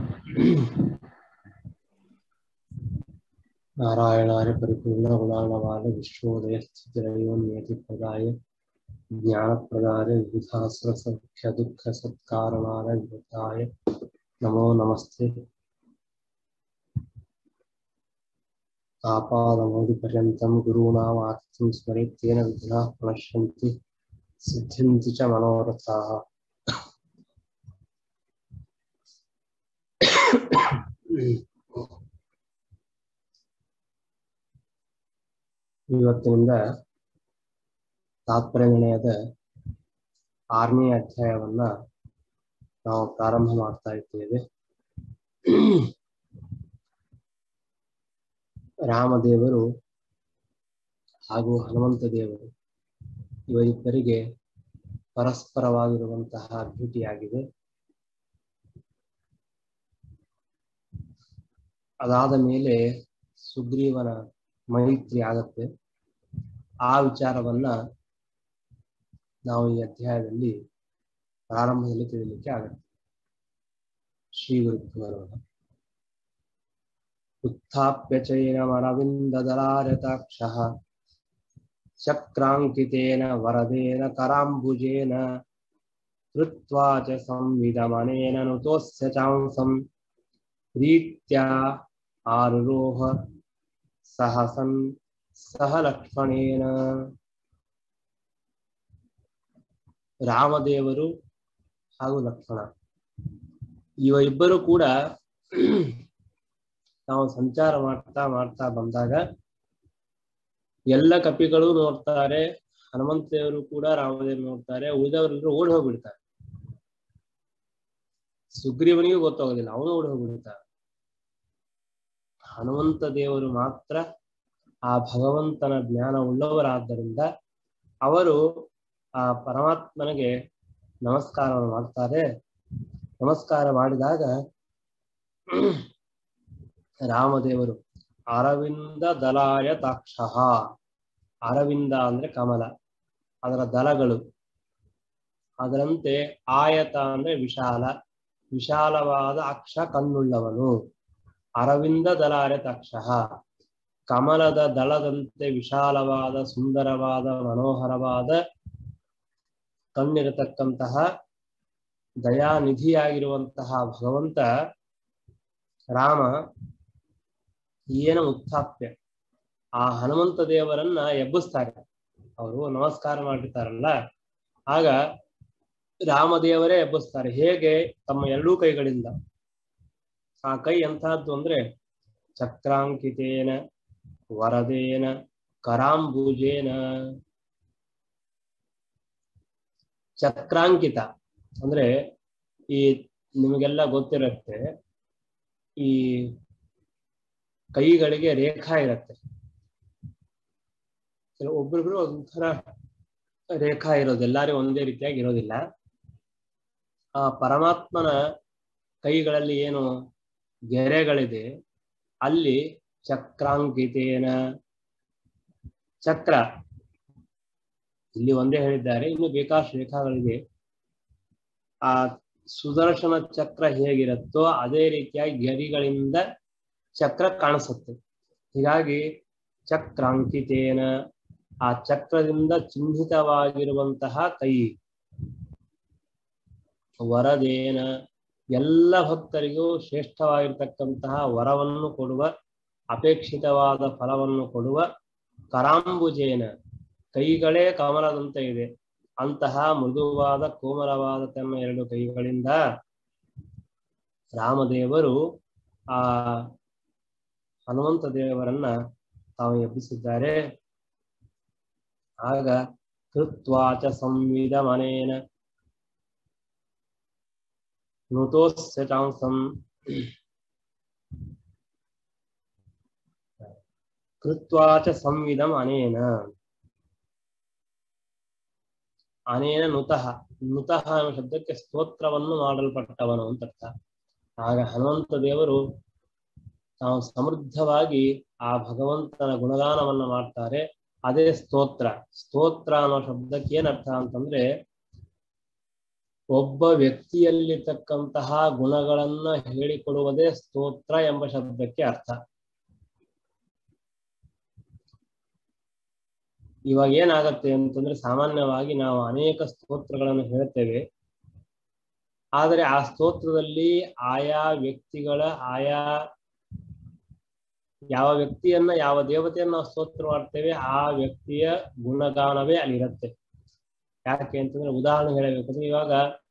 नारायणाय परिपूर्णगुणार्णवाय विश्वोदयस्थितिरयोन्यतिप्रदाय ज्ञानप्रदाय विविधास्रसख्यदुःखसत्कारणाय विभुताय नमो नमस्ते आपादमोदिपर्यन्तं गुरूणामातिथ्यं स्मरेत्तेन विघ्नाः प्रणश्यन्ति सिद्ध्यन्ति च मनोरथाः ಇವತ್ತಿನಿಂದ ತಾತ್ಪರ್ಯ ನಿರ್ಣಯದ ಆರನೇ ಅಧ್ಯಾಯವನ್ನ ನಾವು ಪ್ರಾರಂಭ ಮಾಡ್ತಾ ಇದ್ದೇವೆ ರಾಮದೇವರು ಹಾಗೂ ಹನುಮಂತ ದೇವರು ಇವರಿಬ್ಬರಿಗೆ ಪರಸ್ಪರವಾಗಿರುವಂತಹ ಭೇಟಿಯಾಗಿದೆ ಅದಾದ ಮೇಲೆ ಸುಗ್ರೀವನ ಮೈತ್ರಿ ಆಗತ್ತೆ ಆ ವಿಚಾರವನ್ನ ನಾವು ಈ ಅಧ್ಯಾಯದಲ್ಲಿ ಪ್ರಾರಂಭದಲ್ಲಿ ತಿಳಿಲಿಕ್ಕೆ ಆಗತ್ತೆ ಶ್ರೀ ಗುರುತ್ವ ಬರೋಣ उत्थाप्य चैनमरविन्ददलारताक्षः चक्राङ्कितेन वरदेन कराम्बुजेन कृत्वा च संविदमनेन नुतोऽस्य चांसं प्रीत्या आरुरोह सहसन् सह ಲಕ್ಷ್ಮಣೇನ ರಾಮದೇವರು ಹಾಗೂ ಲಕ್ಷ್ಮಣ ಇವ ಇಬ್ಬರು ಕೂಡ ನಾವು ಸಂಚಾರ ಮಾಡ್ತಾ ಮಾಡ್ತಾ ಬಂದಾಗ ಎಲ್ಲ ಕಪಿಗಳು ನೋಡ್ತಾರೆ ಹನುಮಂತ ದೇವರು ಕೂಡ ರಾಮದೇವರು ನೋಡ್ತಾರೆ ಉಳಿದವರೆಲ್ಲರೂ ಓಡಿ ಹೋಗ್ಬಿಡ್ತಾರೆ ಸುಗ್ರೀವನಿಗೂ ಗೊತ್ತಾಗೋದಿಲ್ಲ ಅವನು ಓಡಿ ಹೋಗ್ಬಿಡ್ತಾನೆ ಹನುಮಂತ ದೇವರು ಮಾತ್ರ ಆ ಭಗವಂತನ ಜ್ಞಾನ ಉಳ್ಳವರಾದ್ದರಿಂದ ಅವರು ಆ ಪರಮಾತ್ಮನಿಗೆ ನಮಸ್ಕಾರವನ್ನು ಮಾಡ್ತಾರೆ ನಮಸ್ಕಾರ ಮಾಡಿದಾಗ ರಾಮದೇವರು ಅರವಿಂದ ದಲಾಯ ತಾಕ್ಷ ಅರವಿಂದ ಅಂದ್ರೆ ಕಮಲ ಅದರ ದಲಗಳು ಅದರಂತೆ ಆಯತ ಅಂದ್ರೆ ವಿಶಾಲ ವಿಶಾಲವಾದ ಅಕ್ಷ ಕಣ್ಣುಳ್ಳವನು ಅರವಿಂದ ದಲಾರ್ಯ ತಕ್ಷ ಕಮಲದ ದಳದಂತೆ ವಿಶಾಲವಾದ ಸುಂದರವಾದ ಮನೋಹರವಾದ ಕಣ್ಣಿರತಕ್ಕಂತಹ ದಯಾನಿಧಿಯಾಗಿರುವಂತಹ ಭಗವಂತ ರಾಮ ಏನು ಉತ್ಥಾಪ್ಯ ಆ ಹನುಮಂತ ದೇವರನ್ನ ಎಬ್ಬಿಸ್ತಾರೆ ಅವರು ನಮಸ್ಕಾರ ಮಾಡಿರ್ತಾರಲ್ಲ ಆಗ ರಾಮದೇವರೇ ಎಬ್ಬಿಸ್ತಾರೆ ಹೇಗೆ ತಮ್ಮ ಎರಡೂ ಕೈಗಳಿಂದ ಆ ಕೈ ಎಂತಹದ್ದು ಅಂದ್ರೆ ಚಕ್ರಾಂಕಿತೇನ ವರದೇನ ಕರಾಂಬೂಜೇನ ಚಕ್ರಾಂಕಿತ ಅಂದ್ರೆ ಈ ನಿಮಗೆಲ್ಲ ಗೊತ್ತಿರತ್ತೆ ಈ ಕೈಗಳಿಗೆ ರೇಖಾ ಇರತ್ತೆ ಒಬ್ರಿಬ್ರು ಒಂಥರ ರೇಖಾ ಇರೋದು ಎಲ್ಲಾರು ಒಂದೇ ರೀತಿಯಾಗಿ ಇರೋದಿಲ್ಲ ಆ ಪರಮಾತ್ಮನ ಕೈಗಳಲ್ಲಿ ಏನು ಗೆರೆಗಳಿದೆ ಅಲ್ಲಿ ಚಕ್ರಾಂಕಿತೇನ ಚಕ್ರ ಇಲ್ಲಿ ಒಂದೇ ಹೇಳಿದ್ದಾರೆ ಇನ್ನು ಬೇಕಾಷ್ಟು ರೇಖಾಗಳಿವೆ ಆ ಸುದರ್ಶನ ಚಕ್ರ ಹೇಗಿರುತ್ತೋ ಅದೇ ರೀತಿಯಾಗಿ ಗೆರಿಗಳಿಂದ ಚಕ್ರ ಕಾಣಿಸುತ್ತೆ ಹೀಗಾಗಿ ಚಕ್ರಾಂಕಿತೇನ ಆ ಚಕ್ರದಿಂದ ಚಿಹ್ನಿತವಾಗಿರುವಂತಹ ಕೈ ವರದೇನ ಎಲ್ಲ ಭಕ್ತರಿಗೂ ಶ್ರೇಷ್ಠವಾಗಿರ್ತಕ್ಕಂತಹ ವರವನ್ನು ಕೊಡುವ ಅಪೇಕ್ಷಿತವಾದ ಫಲವನ್ನು ಕೊಡುವ ಕರಾಂಬುಜೇನ ಕೈಗಳೇ ಕಮಲದಂತೆ ಇದೆ ಅಂತಹ ಮೃದುವಾದ ಕೋಮಲವಾದ ತನ್ನ ಎರಡು ಕೈಗಳಿಂದ ರಾಮದೇವರು ಆ ಹನುಮಂತ ದೇವರನ್ನ ತಾವು ಎಬ್ಬಿಸಿದ್ದಾರೆ ಆಗ ಕೃತ್ವಾಚ ಸಂವಿಧ ಮನೇನ ನೃತೋಸ್ಯ ಚಾಂಸಂ ಕೃತ್ವಾಚ ಸಂವಿಧಂ ಅನೇನ ಅನೇನ ನುತಃ ನುತಃ ಎಂಬ ಶಬ್ದಕ್ಕೆ ಸ್ತೋತ್ರವನ್ನು ಮಾಡಲ್ಪಟ್ಟವನು ಅಂತ ಅರ್ಥ ಆಗ ಹನುಮಂತ ದೇವರು ತಾವು ಸಮೃದ್ಧವಾಗಿ ಆ ಭಗವಂತನ ಗುಣಗಾನವನ್ನ ಮಾಡ್ತಾರೆ ಅದೇ ಸ್ತೋತ್ರ ಸ್ತೋತ್ರ ಅನ್ನೋ ಶಬ್ದಕ್ಕೆ ಏನ್ ಅರ್ಥ ಅಂತಂದ್ರೆ ಒಬ್ಬ ವ್ಯಕ್ತಿಯಲ್ಲಿರ್ತಕ್ಕಂತಹ ಗುಣಗಳನ್ನ ಹೇಳಿಕೊಡುವುದೇ ಸ್ತೋತ್ರ ಎಂಬ ಶಬ್ದಕ್ಕೆ ಅರ್ಥ ಇವಾಗ ಏನಾಗತ್ತೆ ಅಂತಂದ್ರೆ ಸಾಮಾನ್ಯವಾಗಿ ನಾವು ಅನೇಕ ಸ್ತೋತ್ರಗಳನ್ನು ಹೇಳ್ತೇವೆ ಆದರೆ ಆ ಸ್ತೋತ್ರದಲ್ಲಿ ಆಯಾ ವ್ಯಕ್ತಿಗಳ ಆಯಾ ಯಾವ ವ್ಯಕ್ತಿಯನ್ನ ಯಾವ ದೇವತೆಯನ್ನ ನಾವು ಸ್ತೋತ್ರ ಮಾಡ್ತೇವೆ ಆ ವ್ಯಕ್ತಿಯ ಗುಣಗಾನವೇ ಅಲ್ಲಿರುತ್ತೆ ಯಾಕೆ ಅಂತಂದ್ರೆ ಉದಾಹರಣೆ ಹೇಳಬೇಕಂದ್ರೆ ಇವಾಗ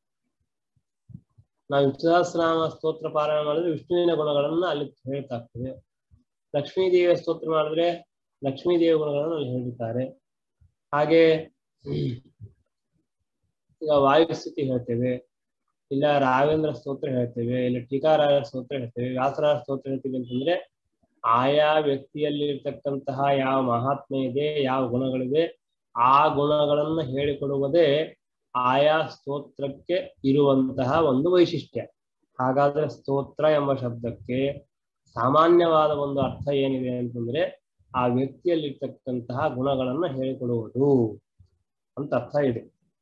ನಾವು ವಿಶ್ವಾಸನಾಮ ಸ್ತೋತ್ರ ಪಾರಾಯಣ ಮಾಡಿದ್ರೆ ವಿಷ್ಣುವಿನ ಗುಣಗಳನ್ನ ಅಲ್ಲಿ ಹೇಳ್ತಾ ಆಗ್ತದೆ ಲಕ್ಷ್ಮೀ ದೇವಿಯ ಸ್ತೋತ್ರ ಮಾಡಿದ್ರೆ ಲಕ್ಷ್ಮೀ ದೇವಿಯ ಗುಣಗಳನ್ನು ಅಲ್ಲಿ ಹೇಳಿರ್ತಾರೆ ಹಾಗೆ ಈಗ ವಾಯುಸ್ಥಿತಿ ಹೇಳ್ತೇವೆ ಇಲ್ಲ ರಾಘವೇಂದ್ರ ಸ್ತೋತ್ರ ಹೇಳ್ತೇವೆ ಇಲ್ಲ ಟೀಕಾರಾಯ ಸ್ತೋತ್ರ ಹೇಳ್ತೇವೆ ವ್ಯಾಸರಾಯ ಸ್ತೋತ್ರ ಹೇಳ್ತೇವೆ ಅಂತಂದ್ರೆ ಆಯಾ ವ್ಯಕ್ತಿಯಲ್ಲಿ ಇರ್ತಕ್ಕಂತಹ ಯಾವ ಮಹಾತ್ಮೆ ಇದೆ ಯಾವ ಗುಣಗಳಿವೆ ಆ ಗುಣಗಳನ್ನ ಹೇಳಿಕೊಡುವುದೇ ಆಯಾ ಸ್ತೋತ್ರಕ್ಕೆ ಇರುವಂತಹ ಒಂದು ವೈಶಿಷ್ಟ್ಯ ಹಾಗಾದ್ರೆ ಸ್ತೋತ್ರ ಎಂಬ ಶಬ್ದಕ್ಕೆ ಸಾಮಾನ್ಯವಾದ ಒಂದು ಅರ್ಥ ಏನಿದೆ ಅಂತಂದ್ರೆ ಆ ವ್ಯಕ್ತಿಯಲ್ಲಿರ್ತಕ್ಕಂತಹ ಗುಣಗಳನ್ನ ಹೇಳಿಕೊಡುವುದು ಅಂತ ಅರ್ಥ ಇದೆ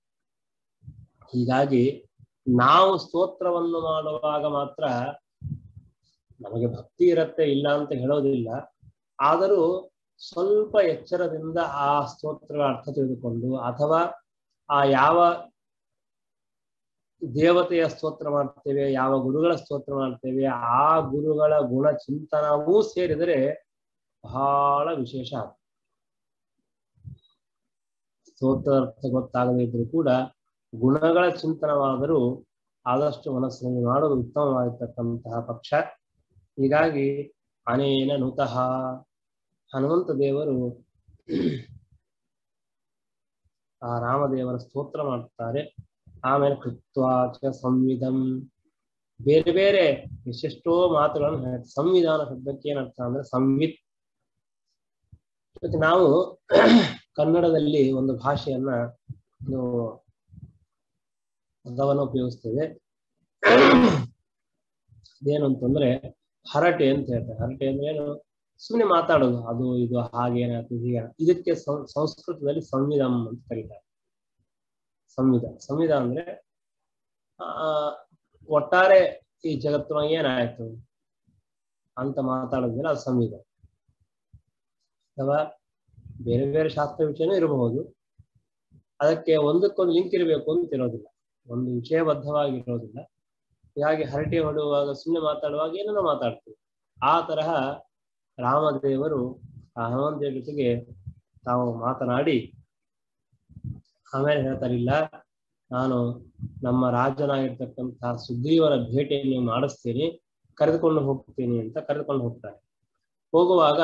ಹೀಗಾಗಿ ನಾವು ಸ್ತೋತ್ರವನ್ನು ಮಾಡುವಾಗ ಮಾತ್ರ ನಮಗೆ ಭಕ್ತಿ ಇರತ್ತೆ ಇಲ್ಲ ಅಂತ ಹೇಳೋದಿಲ್ಲ ಆದರೂ ಸ್ವಲ್ಪ ಎಚ್ಚರದಿಂದ ಆ ಸ್ತೋತ್ರಗಳ ಅರ್ಥ ತಿಳಿದುಕೊಂಡು ಅಥವಾ ಆ ಯಾವ ದೇವತೆಯ ಸ್ತೋತ್ರ ಮಾಡ್ತೇವೆ ಯಾವ ಗುರುಗಳ ಸ್ತೋತ್ರ ಮಾಡ್ತೇವೆ ಆ ಗುರುಗಳ ಗುಣ ಚಿಂತನವೂ ಸೇರಿದರೆ ಬಹಳ ವಿಶೇಷ ಸ್ತೋತ್ರ ಅರ್ಥ ಗೊತ್ತಾಗದೇ ಇದ್ರೂ ಕೂಡ ಗುಣಗಳ ಚಿಂತನವಾದರೂ ಆದಷ್ಟು ಮನಸ್ಸಿನಲ್ಲಿ ಮಾಡೋದು ಉತ್ತಮವಾಗಿರ್ತಕ್ಕಂತಹ ಪಕ್ಷ ಹೀಗಾಗಿ ಅನೇನ ನುತಃ ಹನುಮಂತ ದೇವರು ಆ ರಾಮದೇವರ ಸ್ತೋತ್ರ ಮಾಡ್ತಾರೆ ಆಮೇಲೆ ಕೃತ್ವಾಚ ಸಂವಿಧಂ ಬೇರೆ ಬೇರೆ ಎಷ್ಟೆಷ್ಟೋ ಮಾತುಗಳನ್ನು ಹೇಳ್ತಾರೆ ಸಂವಿಧಾನ ಶಬ್ದಕ್ಕೆ ಏನರ್ಥ ಅಂದ್ರೆ ಸಂವಿತ್ ನಾವು ಕನ್ನಡದಲ್ಲಿ ಒಂದು ಭಾಷೆಯನ್ನ ಒಂದು ಪದವನ್ನು ಉಪಯೋಗಿಸ್ತೇವೆ ಅದೇನು ಅಂತಂದ್ರೆ ಹರಟೆ ಅಂತ ಹೇಳ್ತಾರೆ ಹರಟೆ ಅಂದ್ರೆ ಏನು ಸುಮ್ಮನೆ ಮಾತಾಡೋದು ಅದು ಇದು ಹಾಗೇನಾಯ್ತು ಹೀಗೆ ಇದಕ್ಕೆ ಸಂಸ್ಕೃತದಲ್ಲಿ ಸಂವಿಧಾನ ಅಂತ ಕರೀತಾರೆ ಸಂವಿಧಾನ ಸಂವಿಧಾನ ಅಂದ್ರೆ ಆ ಒಟ್ಟಾರೆ ಈ ಜಗತ್ತಿನ ಏನಾಯ್ತು ಅಂತ ಮಾತಾಡೋದಿಲ್ಲ ಅದು ಸಂವಿಧಾನ ಅಥವಾ ಬೇರೆ ಬೇರೆ ಶಾಸ್ತ್ರ ವಿಷಯನೂ ಇರಬಹುದು ಅದಕ್ಕೆ ಒಂದಕ್ಕೊಂದು ಲಿಂಕ್ ಇರಬೇಕು ಅಂತ ಇರೋದಿಲ್ಲ ಒಂದು ವಿಷಯಬದ್ಧವಾಗಿರೋದಿಲ್ಲ ಹೀಗಾಗಿ ಹರಟೆ ಹೊಡುವಾಗ ಸುಮ್ಮನೆ ಮಾತಾಡುವಾಗ ಏನೇನೋ ಮಾತಾಡ್ತೀವಿ ಆ ತರಹ ರಾಮದೇವರು ಆ ಹನುಮಂತ ಜೊತೆಗೆ ತಾವು ಮಾತನಾಡಿ ಆಮೇಲೆ ಹೇಳ್ತಾರಿಲ್ಲ ನಾನು ನಮ್ಮ ರಾಜನಾಗಿರ್ತಕ್ಕಂತಹ ಸುಗ್ರೀವರ ಭೇಟಿಯನ್ನು ಮಾಡಿಸ್ತೀನಿ ಕರೆದುಕೊಂಡು ಹೋಗ್ತೀನಿ ಅಂತ ಕರೆದುಕೊಂಡು ಹೋಗ್ತಾರೆ ಹೋಗುವಾಗ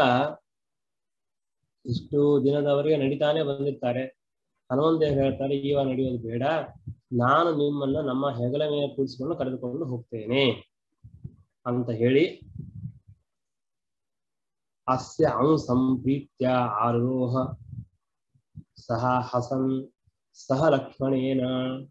ಇಷ್ಟು ದಿನದವರೆಗೆ ನಡೀತಾನೆ ಬಂದಿರ್ತಾರೆ ಹನುಮಂತ ಹೇಳ್ತಾರೆ ಇವ ನಡೆಯೋದು ಬೇಡ ನಾನು ನಿಮ್ಮನ್ನ ನಮ್ಮ ಹೆಗಲ ಮೇಲೆ ಕೂಡಿಸಿಕೊಂಡು ಕರೆದುಕೊಂಡು ಹೋಗ್ತೇನೆ ಅಂತ ಹೇಳಿ ಅಸ್ಯ ಅಂಸಂ ಪ್ರೀತ್ಯ ಆರೋಹ ಸಹ ಹಸನ್ ಸಹ ಲಕ್ಷ್ಮಣೇನ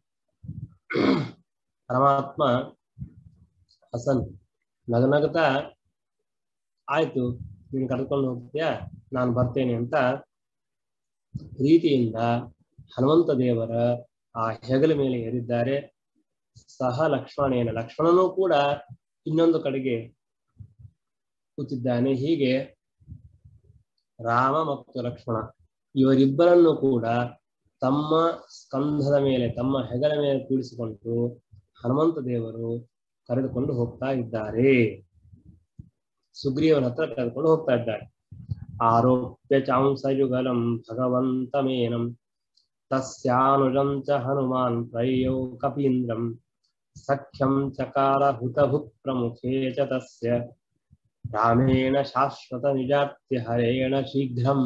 ಪರಮಾತ್ಮ ಹಸನ್ ನಗನಗತ ಆಯ್ತು ನೀನು ಕರ್ಕೊಂಡು ಹೋಗ್ತೀಯಾ ನಾನು ಬರ್ತೇನೆ ಅಂತ ಪ್ರೀತಿಯಿಂದ ಹನುಮಂತ ದೇವರ ಆ ಹೆಗಲ ಮೇಲೆ ಏರಿದ್ದಾರೆ ಸಹ ಲಕ್ಷ್ಮಣೇನ ಲಕ್ಷ್ಮಣನೂ ಕೂಡ ಇನ್ನೊಂದು ಕಡೆಗೆ ಕೂತಿದ್ದಾನೆ ಹೀಗೆ ರಾಮ ಮತ್ತು ಲಕ್ಷ್ಮಣ ಇವರಿಬ್ಬರನ್ನು ಕೂಡ ತಮ್ಮ ಸ್ಕಂಧದ ಮೇಲೆ ತಮ್ಮ ಹೆಗಲ ಮೇಲೆ ಕೂಡಿಸಿಕೊಂಡು ಹನುಮಂತ ದೇವರು ಕರೆದುಕೊಂಡು ಹೋಗ್ತಾ ಇದ್ದಾರೆ ಸುಗ್ರೀವನ ಹತ್ರ ಕರೆದುಕೊಂಡು ಹೋಗ್ತಾ ಇದ್ದಾರೆ ಆರೋಪ್ಯ ಚಾಂಸಯುಗಲಂ ಭಗವಂತಮೇನಂ ತಸ್ಯಾನುಜಂ ಚ ಹನುಮಾನ್ ಪ್ರಯೋ ಕಪೀಂದ್ರಂ ಸಖ್ಯಂ ಚಕಾರ ಹುತಭುಕ್ ಪ್ರಮುಖೇ ಚ ತಸ್ಯ ರಾಮೇಣ ಶಾಶ್ವತ ನಿಜಾತ್ಯ ಹರೇಣ ಶೀಘ್ರಂ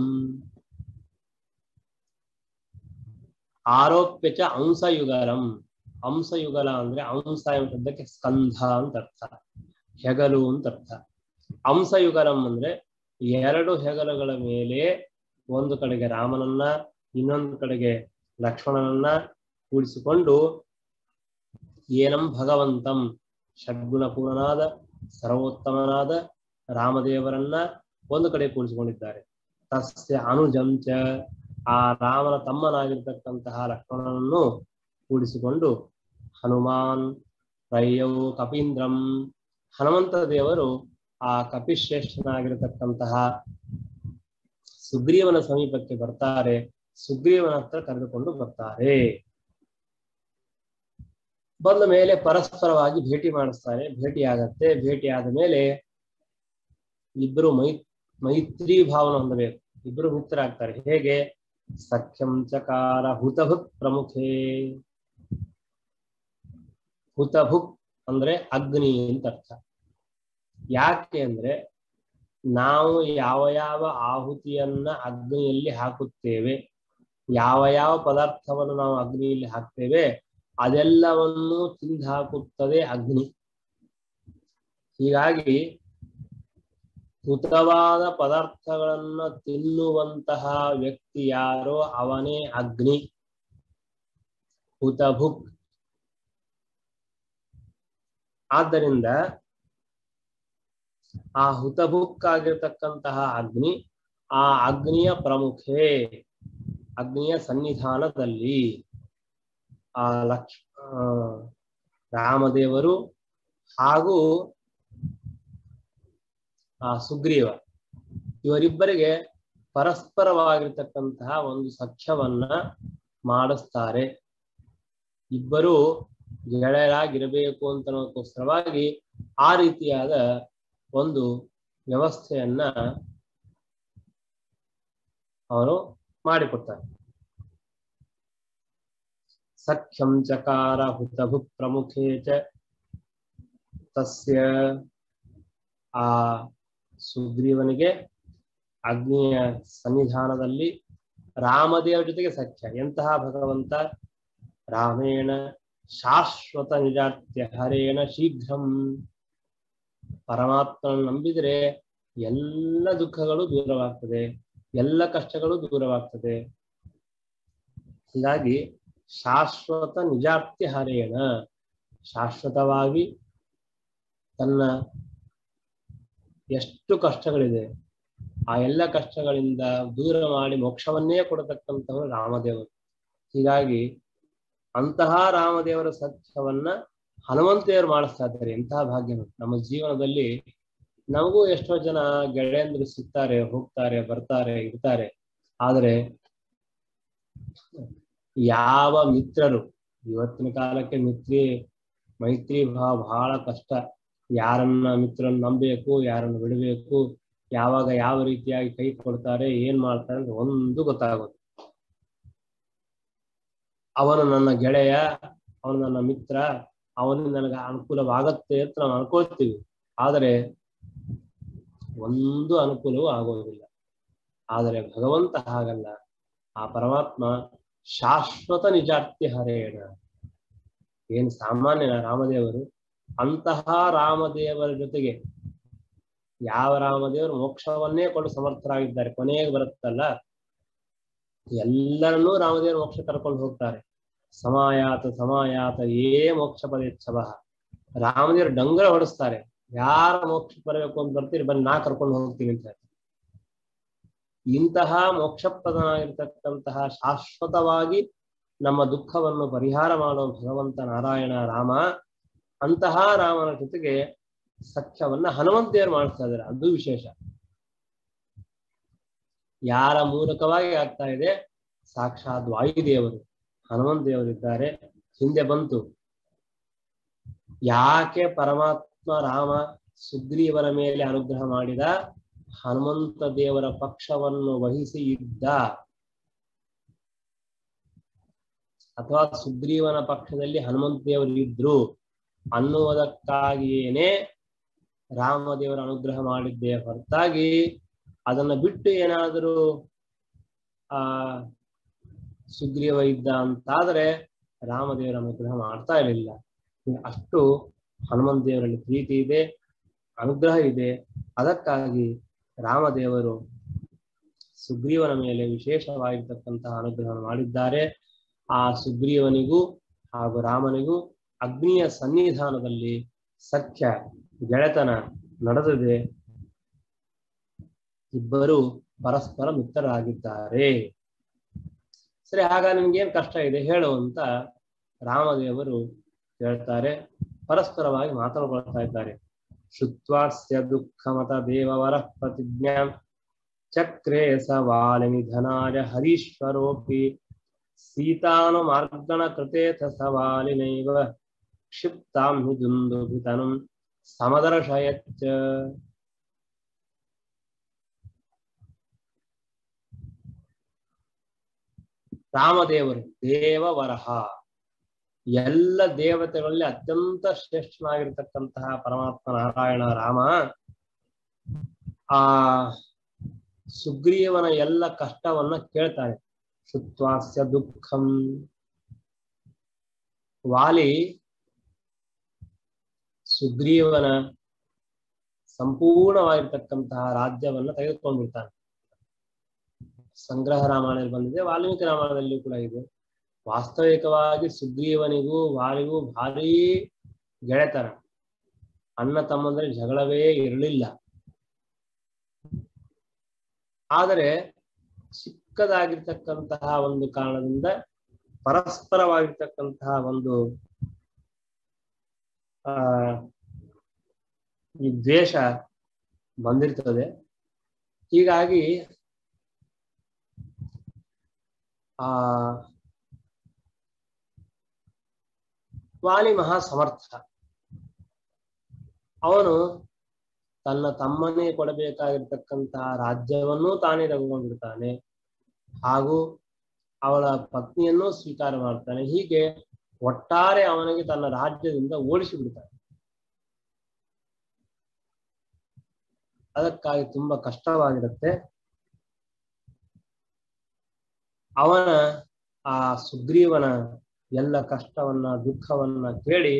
ಆರೋಪ್ಯ ಚ ಅಂಸಯುಗಲಂ ಅಂಸಯುಗಲ ಅಂದ್ರೆ ಅಂಸ ಎಂಬ ಶಬ್ದಕ್ಕೆ ಸ್ಕಂಧ ಅಂತ ಅರ್ಥ ಹೆಗಲು ಅಂತ ಅರ್ಥ ಅಂಸಯುಗಲಂ ಅಂದ್ರೆ ಎರಡು ಹೆಗಲುಗಳ ಮೇಲೆ ಒಂದು ಕಡೆಗೆ ರಾಮನನ್ನ ಇನ್ನೊಂದು ಕಡೆಗೆ ಲಕ್ಷ್ಮಣನನ್ನ ಕೂಡಿಸಿಕೊಂಡು ಏನಂ ಭಗವಂತಂ ಷಡ್ಗುಣಪೂರ್ಣನಾದ ಸರ್ವೋತ್ತಮನಾದ ರಾಮದೇವರನ್ನ ಒಂದು ಕಡೆ ಕೂಡಿಸಿಕೊಂಡಿದ್ದಾರೆ ತಸ್ಯ ಅನುಜಂಚ ಆ ರಾಮನ ತಮ್ಮನಾಗಿರ್ತಕ್ಕಂತಹ ಲಕ್ಷ್ಮಣನನ್ನು ಕೂಡಿಸಿಕೊಂಡು ಹನುಮಾನ್ ರಯ್ಯೌ ಕಪೀಂದ್ರಂ ಹನುಮಂತ ದೇವರು ಆ ಕಪಿಶ್ರೇಷ್ಠನಾಗಿರತಕ್ಕಂತಹ ಸುಗ್ರೀವನ ಸಮೀಪಕ್ಕೆ ಬರ್ತಾರೆ ಸುಗ್ರೀವನ ಹತ್ರ ಕರೆದುಕೊಂಡು ಬರ್ತಾರೆ ಬಂದ ಮೇಲೆ ಪರಸ್ಪರವಾಗಿ ಭೇಟಿ ಮಾಡಿಸ್ತಾರೆ ಭೇಟಿ ಆಗತ್ತೆ ಭೇಟಿ ಆದ ಮೇಲೆ ಇಬ್ಬರು ಮೈ ಮೈತ್ರಿ ಭಾವನ ಹೊಂದಬೇಕು ಇಬ್ಬರು ಮಿತ್ರರಾಗ್ತಾರೆ ಹೇಗೆ ಸಖ್ಯಂ ಚಕಾರ ಹುತಭುಕ್ ಪ್ರಮುಖೇ ಹುತಭುಕ್ ಅಂದ್ರೆ ಅಗ್ನಿ ಅಂತ ಅರ್ಥ ಯಾಕೆ ಅಂದ್ರೆ ನಾವು ಯಾವ ಯಾವ ಆಹುತಿಯನ್ನ ಅಗ್ನಿಯಲ್ಲಿ ಹಾಕುತ್ತೇವೆ ಯಾವ ಯಾವ ಪದಾರ್ಥವನ್ನು ನಾವು ಅಗ್ನಿಯಲ್ಲಿ ಹಾಕ್ತೇವೆ ಅದೆಲ್ಲವನ್ನು ತಿಂದು ಹಾಕುತ್ತದೆ ಅಗ್ನಿ ಹೀಗಾಗಿ ಹುತವಾದ ಪದಾರ್ಥಗಳನ್ನ ತಿನ್ನುವಂತಹ ವ್ಯಕ್ತಿ ಯಾರೋ ಅವನೇ ಅಗ್ನಿ ಹುತಭುಕ್ ಆದ್ದರಿಂದ ಆ ಹುತಭುಕ್ ಆಗಿರ್ತಕ್ಕಂತಹ ಅಗ್ನಿ ಆ ಅಗ್ನಿಯ ಪ್ರಮುಖೆ ಅಗ್ನಿಯ ಸನ್ನಿಧಾನದಲ್ಲಿ ಆ ಲಕ್ಷ ಆ, ರಾಮದೇವರು ಹಾಗೂ ಆ ಸುಗ್ರೀವ ಇವರಿಬ್ಬರಿಗೆ ಪರಸ್ಪರವಾಗಿರ್ತಕ್ಕಂತಹ ಒಂದು ಸಖ್ಯವನ್ನ ಮಾಡಿಸ್ತಾರೆ ಇಬ್ಬರು ಗೆಳೆಯರಾಗಿರಬೇಕು ಅಂತ ಅನ್ನೋದಕ್ಕೋಸ್ಕರವಾಗಿ ಆ ರೀತಿಯಾದ ಒಂದು ವ್ಯವಸ್ಥೆಯನ್ನ ಅವರು ಮಾಡಿಕೊಡ್ತಾರೆ ಸಖ್ಯಂ ಚಕಾರ ಹುತಭು ಪ್ರಮುಖೇ ಚ ತಸ್ಯ ಆ ಸುಗ್ರೀವನಿಗೆ ಅಗ್ನಿಯ ಸನ್ನಿಧಾನದಲ್ಲಿ ರಾಮದೇವರ ಜೊತೆಗೆ ಸಖ್ಯ ಎಂತಹ ಭಗವಂತ ರಾಮೇಣ ಶಾಶ್ವತ ನಿಜಾತ್ಯ ಹರೇಣ ಶೀಘ್ರಂ ಪರಮಾತ್ಮನ ನಂಬಿದರೆ ಎಲ್ಲ ದುಃಖಗಳು ದೂರವಾಗ್ತದೆ ಎಲ್ಲ ಕಷ್ಟಗಳು ದೂರವಾಗ್ತದೆ ಹೀಗಾಗಿ ಶಾಶ್ವತ ನಿಜಾತ್ಯ ಹರೇಣ ಶಾಶ್ವತವಾಗಿ ತನ್ನ ಎಷ್ಟು ಕಷ್ಟಗಳಿದೆ ಆ ಎಲ್ಲ ಕಷ್ಟಗಳಿಂದ ದೂರ ಮಾಡಿ ಮೋಕ್ಷವನ್ನೇ ಕೊಡತಕ್ಕಂಥವರು ರಾಮದೇವರು ಹೀಗಾಗಿ ಅಂತಹ ರಾಮದೇವರ ಸತ್ಯವನ್ನ ಹನುಮಂತೆಯವರು ಮಾಡಿಸ್ತಾ ಇದ್ದಾರೆ ಎಂತಹ ಭಾಗ್ಯ ನಮ್ಮ ಜೀವನದಲ್ಲಿ ನಮಗೂ ಎಷ್ಟೋ ಜನ ಗೆಳೆಯಂದ್ರು ಸಿಗ್ತಾರೆ ಹೋಗ್ತಾರೆ ಬರ್ತಾರೆ ಇರ್ತಾರೆ ಆದರೆ ಯಾವ ಮಿತ್ರರು ಇವತ್ತಿನ ಕಾಲಕ್ಕೆ ಮಿತ್ರಿ ಮೈತ್ರಿ ಭಾವ ಬಹಳ ಕಷ್ಟ ಯಾರನ್ನ ಮಿತ್ರರನ್ನ ನಂಬಬೇಕು ಯಾರನ್ನ ಬಿಡಬೇಕು ಯಾವಾಗ ಯಾವ ರೀತಿಯಾಗಿ ಕೈ ಕೊಡ್ತಾರೆ ಏನ್ ಮಾಡ್ತಾರೆ ಅಂತ ಒಂದು ಗೊತ್ತಾಗೋದು ಅವನು ನನ್ನ ಗೆಳೆಯ ಅವನು ನನ್ನ ಮಿತ್ರ ಅವನಿಂದ ನನಗೆ ಅನುಕೂಲವಾಗತ್ತೆ ಅಂತ ನಾವು ಅನ್ಕೊಳ್ತೀವಿ ಆದರೆ ಒಂದು ಅನುಕೂಲವೂ ಆಗೋದಿಲ್ಲ ಆದರೆ ಭಗವಂತ ಹಾಗಲ್ಲ ಆ ಪರಮಾತ್ಮ ಶಾಶ್ವತ ನಿಜಾರ್ತಿ ಹರೇಣ ಏನ್ ಸಾಮಾನ್ಯನ ರಾಮದೇವರು ಅಂತಹ ರಾಮದೇವರ ಜೊತೆಗೆ ಯಾವ ರಾಮದೇವರು ಮೋಕ್ಷವನ್ನೇ ಕೊಡು ಸಮರ್ಥರಾಗಿದ್ದಾರೆ ಕೊನೆಗೆ ಬರುತ್ತಲ್ಲ ಎಲ್ಲರನ್ನೂ ರಾಮದೇವರು ಮೋಕ್ಷ ಕರ್ಕೊಂಡು ಹೋಗ್ತಾರೆ ಸಮಾಯಾತ ಸಮಾಯಾತ ಏ ಮೋಕ್ಷ ಪದೇಚ್ಛವ ರಾಮದೇವರು ಡಂಗರ ಹೊಡಿಸ್ತಾರೆ ಯಾರ ಮೋಕ್ಷ ಬರಬೇಕು ಅಂತ ಬರ್ತೀರಿ ಬನ್ನಿ ನಾ ಕರ್ಕೊಂಡು ಹೋಗ್ತೀನಿ ಅಂತ ಹೇಳ್ತಾರೆ. ಇಂತಹ ಮೋಕ್ಷಪ್ರದನಾಗಿರ್ತಕ್ಕಂತಹ ಶಾಶ್ವತವಾಗಿ ನಮ್ಮ ದುಃಖವನ್ನು ಪರಿಹಾರ ಮಾಡುವ ಭಗವಂತ ನಾರಾಯಣ ರಾಮ ಅಂತಹ ರಾಮನ ಜೊತೆಗೆ ಸಖ್ಯವನ್ನ ಹನುಮಂತೆಯರು ಮಾಡಿಸ್ತಾ ಇದ್ದಾರೆ ಅದು ವಿಶೇಷ ಯಾರ ಮೂಲಕವಾಗಿ ಆಗ್ತಾ ಇದೆ ಸಾಕ್ಷಾತ್ ವಾಯುದೇವರು ಹನುಮಂತ ದೇವರಿದ್ದಾರೆ ಹಿಂದೆ ಬಂತು ಯಾಕೆ ಪರಮಾತ್ಮ ರಾಮ ಸುಗ್ರೀವನ ಮೇಲೆ ಅನುಗ್ರಹ ಮಾಡಿದ ಹನುಮಂತ ದೇವರ ಪಕ್ಷವನ್ನು ವಹಿಸಿ ಇದ್ದ ಅಥವಾ ಸುಗ್ರೀವನ ಪಕ್ಷದಲ್ಲಿ ಹನುಮಂತ ದೇವರು ಇದ್ರು ಅನ್ನುವುದಕ್ಕಾಗಿಯೇನೆ ರಾಮದೇವರ ಅನುಗ್ರಹ ಮಾಡಿದ್ದೇ ಹೊರತಾಗಿ ಅದನ್ನ ಬಿಟ್ಟು ಏನಾದರೂ ಆ ಸುಗ್ರೀವ ಇದ್ದ ಅಂತಾದ್ರೆ ರಾಮದೇವರ ಅನುಗ್ರಹ ಮಾಡ್ತಾ ಇರಲಿಲ್ಲ ಅಷ್ಟು ಹನುಮಂತ ದೇವರಲ್ಲಿ ಪ್ರೀತಿ ಇದೆ ಅನುಗ್ರಹ ಇದೆ ಅದಕ್ಕಾಗಿ ರಾಮದೇವರು ಸುಗ್ರೀವನ ಮೇಲೆ ವಿಶೇಷವಾಗಿರ್ತಕ್ಕಂತಹ ಅನುಗ್ರಹ ಮಾಡಿದ್ದಾರೆ ಆ ಸುಗ್ರೀವನಿಗೂ ಹಾಗೂ ರಾಮನಿಗೂ ಅಗ್ನಿಯ ಸನ್ನಿಧಾನದಲ್ಲಿ ಸಖ್ಯ ಗೆಳೆತನ ನಡೆದಿದೆ ಇಬ್ಬರು ಪರಸ್ಪರ ಮಿತ್ರರಾಗಿದ್ದಾರೆ ಸರಿ ಆಗ ನಿಮ್ಗೇನ್ ಕಷ್ಟ ಇದೆ ಹೇಳು ಅಂತ ರಾಮದೇವರು ಹೇಳ್ತಾರೆ ಪರಸ್ಪರವಾಗಿ ಮಾತನಾಡ್ಕೊಳ್ತಾ ಇದ್ದಾರೆ ಶುತ್ವಾಸ್ಯ ದುಃಖಮತ ದೇವವರ ಪ್ರತಿಜ್ಞಾ ಚಕ್ರೇ ಸ ವಾಲಿನಿಧನಾಯ ಹರೀಶ್ವರೋಪಿ ಸೀತಾನುಮಾರ್ಗಣ ಕೃತೇಥ ಸ ವಾಲಿನೈವ ಕ್ಷಿಪ್ತಾಂ ಹಿ ದುಂದುಭಿತನುಂ ಸಮದರ್ಶಯಚ್ಚ ರಾಮದೇವರು ದೇವವರಹ ಎಲ್ಲ ದೇವತೆಗಳಲ್ಲಿ ಅತ್ಯಂತ ಶ್ರೇಷ್ಠನಾಗಿರ್ತಕ್ಕಂತಹ ಪರಮಾತ್ಮ ನಾರಾಯಣ ರಾಮ ಆ ಸುಗ್ರೀವನ ಎಲ್ಲ ಕಷ್ಟವನ್ನ ಕೇಳ್ತಾನೆ ಶುತ್ವಾಸ್ಯ ದುಃಖಂ ವಾಲಿ ಸುಗ್ರೀವನ ಸಂಪೂರ್ಣವಾಗಿರ್ತಕ್ಕಂತಹ ರಾಜ್ಯವನ್ನ ತೆಗೆದುಕೊಂಡ್ಬಿಡ್ತಾನೆ ಸಂಗ್ರಹ ರಾಮಾಯಣದಲ್ಲಿ ಬಂದಿದೆ ವಾಲ್ಮೀಕಿ ರಾಮಾಯಣದಲ್ಲಿಯೂ ಕೂಡ ಇದೆ ವಾಸ್ತವಿಕವಾಗಿ ಸುಗ್ರೀವನಿಗೂ ವಾಲಿಗೂ ಭಾರೀ ಗೆಳೆತನ ಅಣ್ಣ ತಮ್ಮಂದ್ರೆ ಜಗಳವೇ ಇರಲಿಲ್ಲ ಆದರೆ ಚಿಕ್ಕದಾಗಿರ್ತಕ್ಕಂತಹ ಒಂದು ಕಾರಣದಿಂದ ಪರಸ್ಪರವಾಗಿರ್ತಕ್ಕಂತಹ ಒಂದು ಆ ಈ ದ್ವೇಷ ಬಂದಿರ್ತದೆ ಹೀಗಾಗಿ ಆ ವಾಲಿ ಮಹಾ ಸಮರ್ಥ ಅವನು ತನ್ನ ತಮ್ಮನೇ ಕೊಡಬೇಕಾಗಿರ್ತಕ್ಕಂತಹ ರಾಜ್ಯವನ್ನೂ ತಾನೇ ತಗೊಂಡಿರ್ತಾನೆ ಹಾಗೂ ಅವಳ ಪತ್ನಿಯನ್ನೂ ಸ್ವೀಕಾರ ಮಾಡ್ತಾನೆ ಹೀಗೆ ಒಟ್ಟಾರೆ ಅವನಿಗೆ ತನ್ನ ರಾಜ್ಯದಿಂದ ಓಡಿಸಿ ಬಿಡ್ತಾನೆ ಅದಕ್ಕಾಗಿ ತುಂಬಾ ಕಷ್ಟವಾಗಿರುತ್ತೆ ಅವನ ಆ ಸುಗ್ರೀವನ ಎಲ್ಲ ಕಷ್ಟವನ್ನ ದುಃಖವನ್ನ ಕೇಳಿ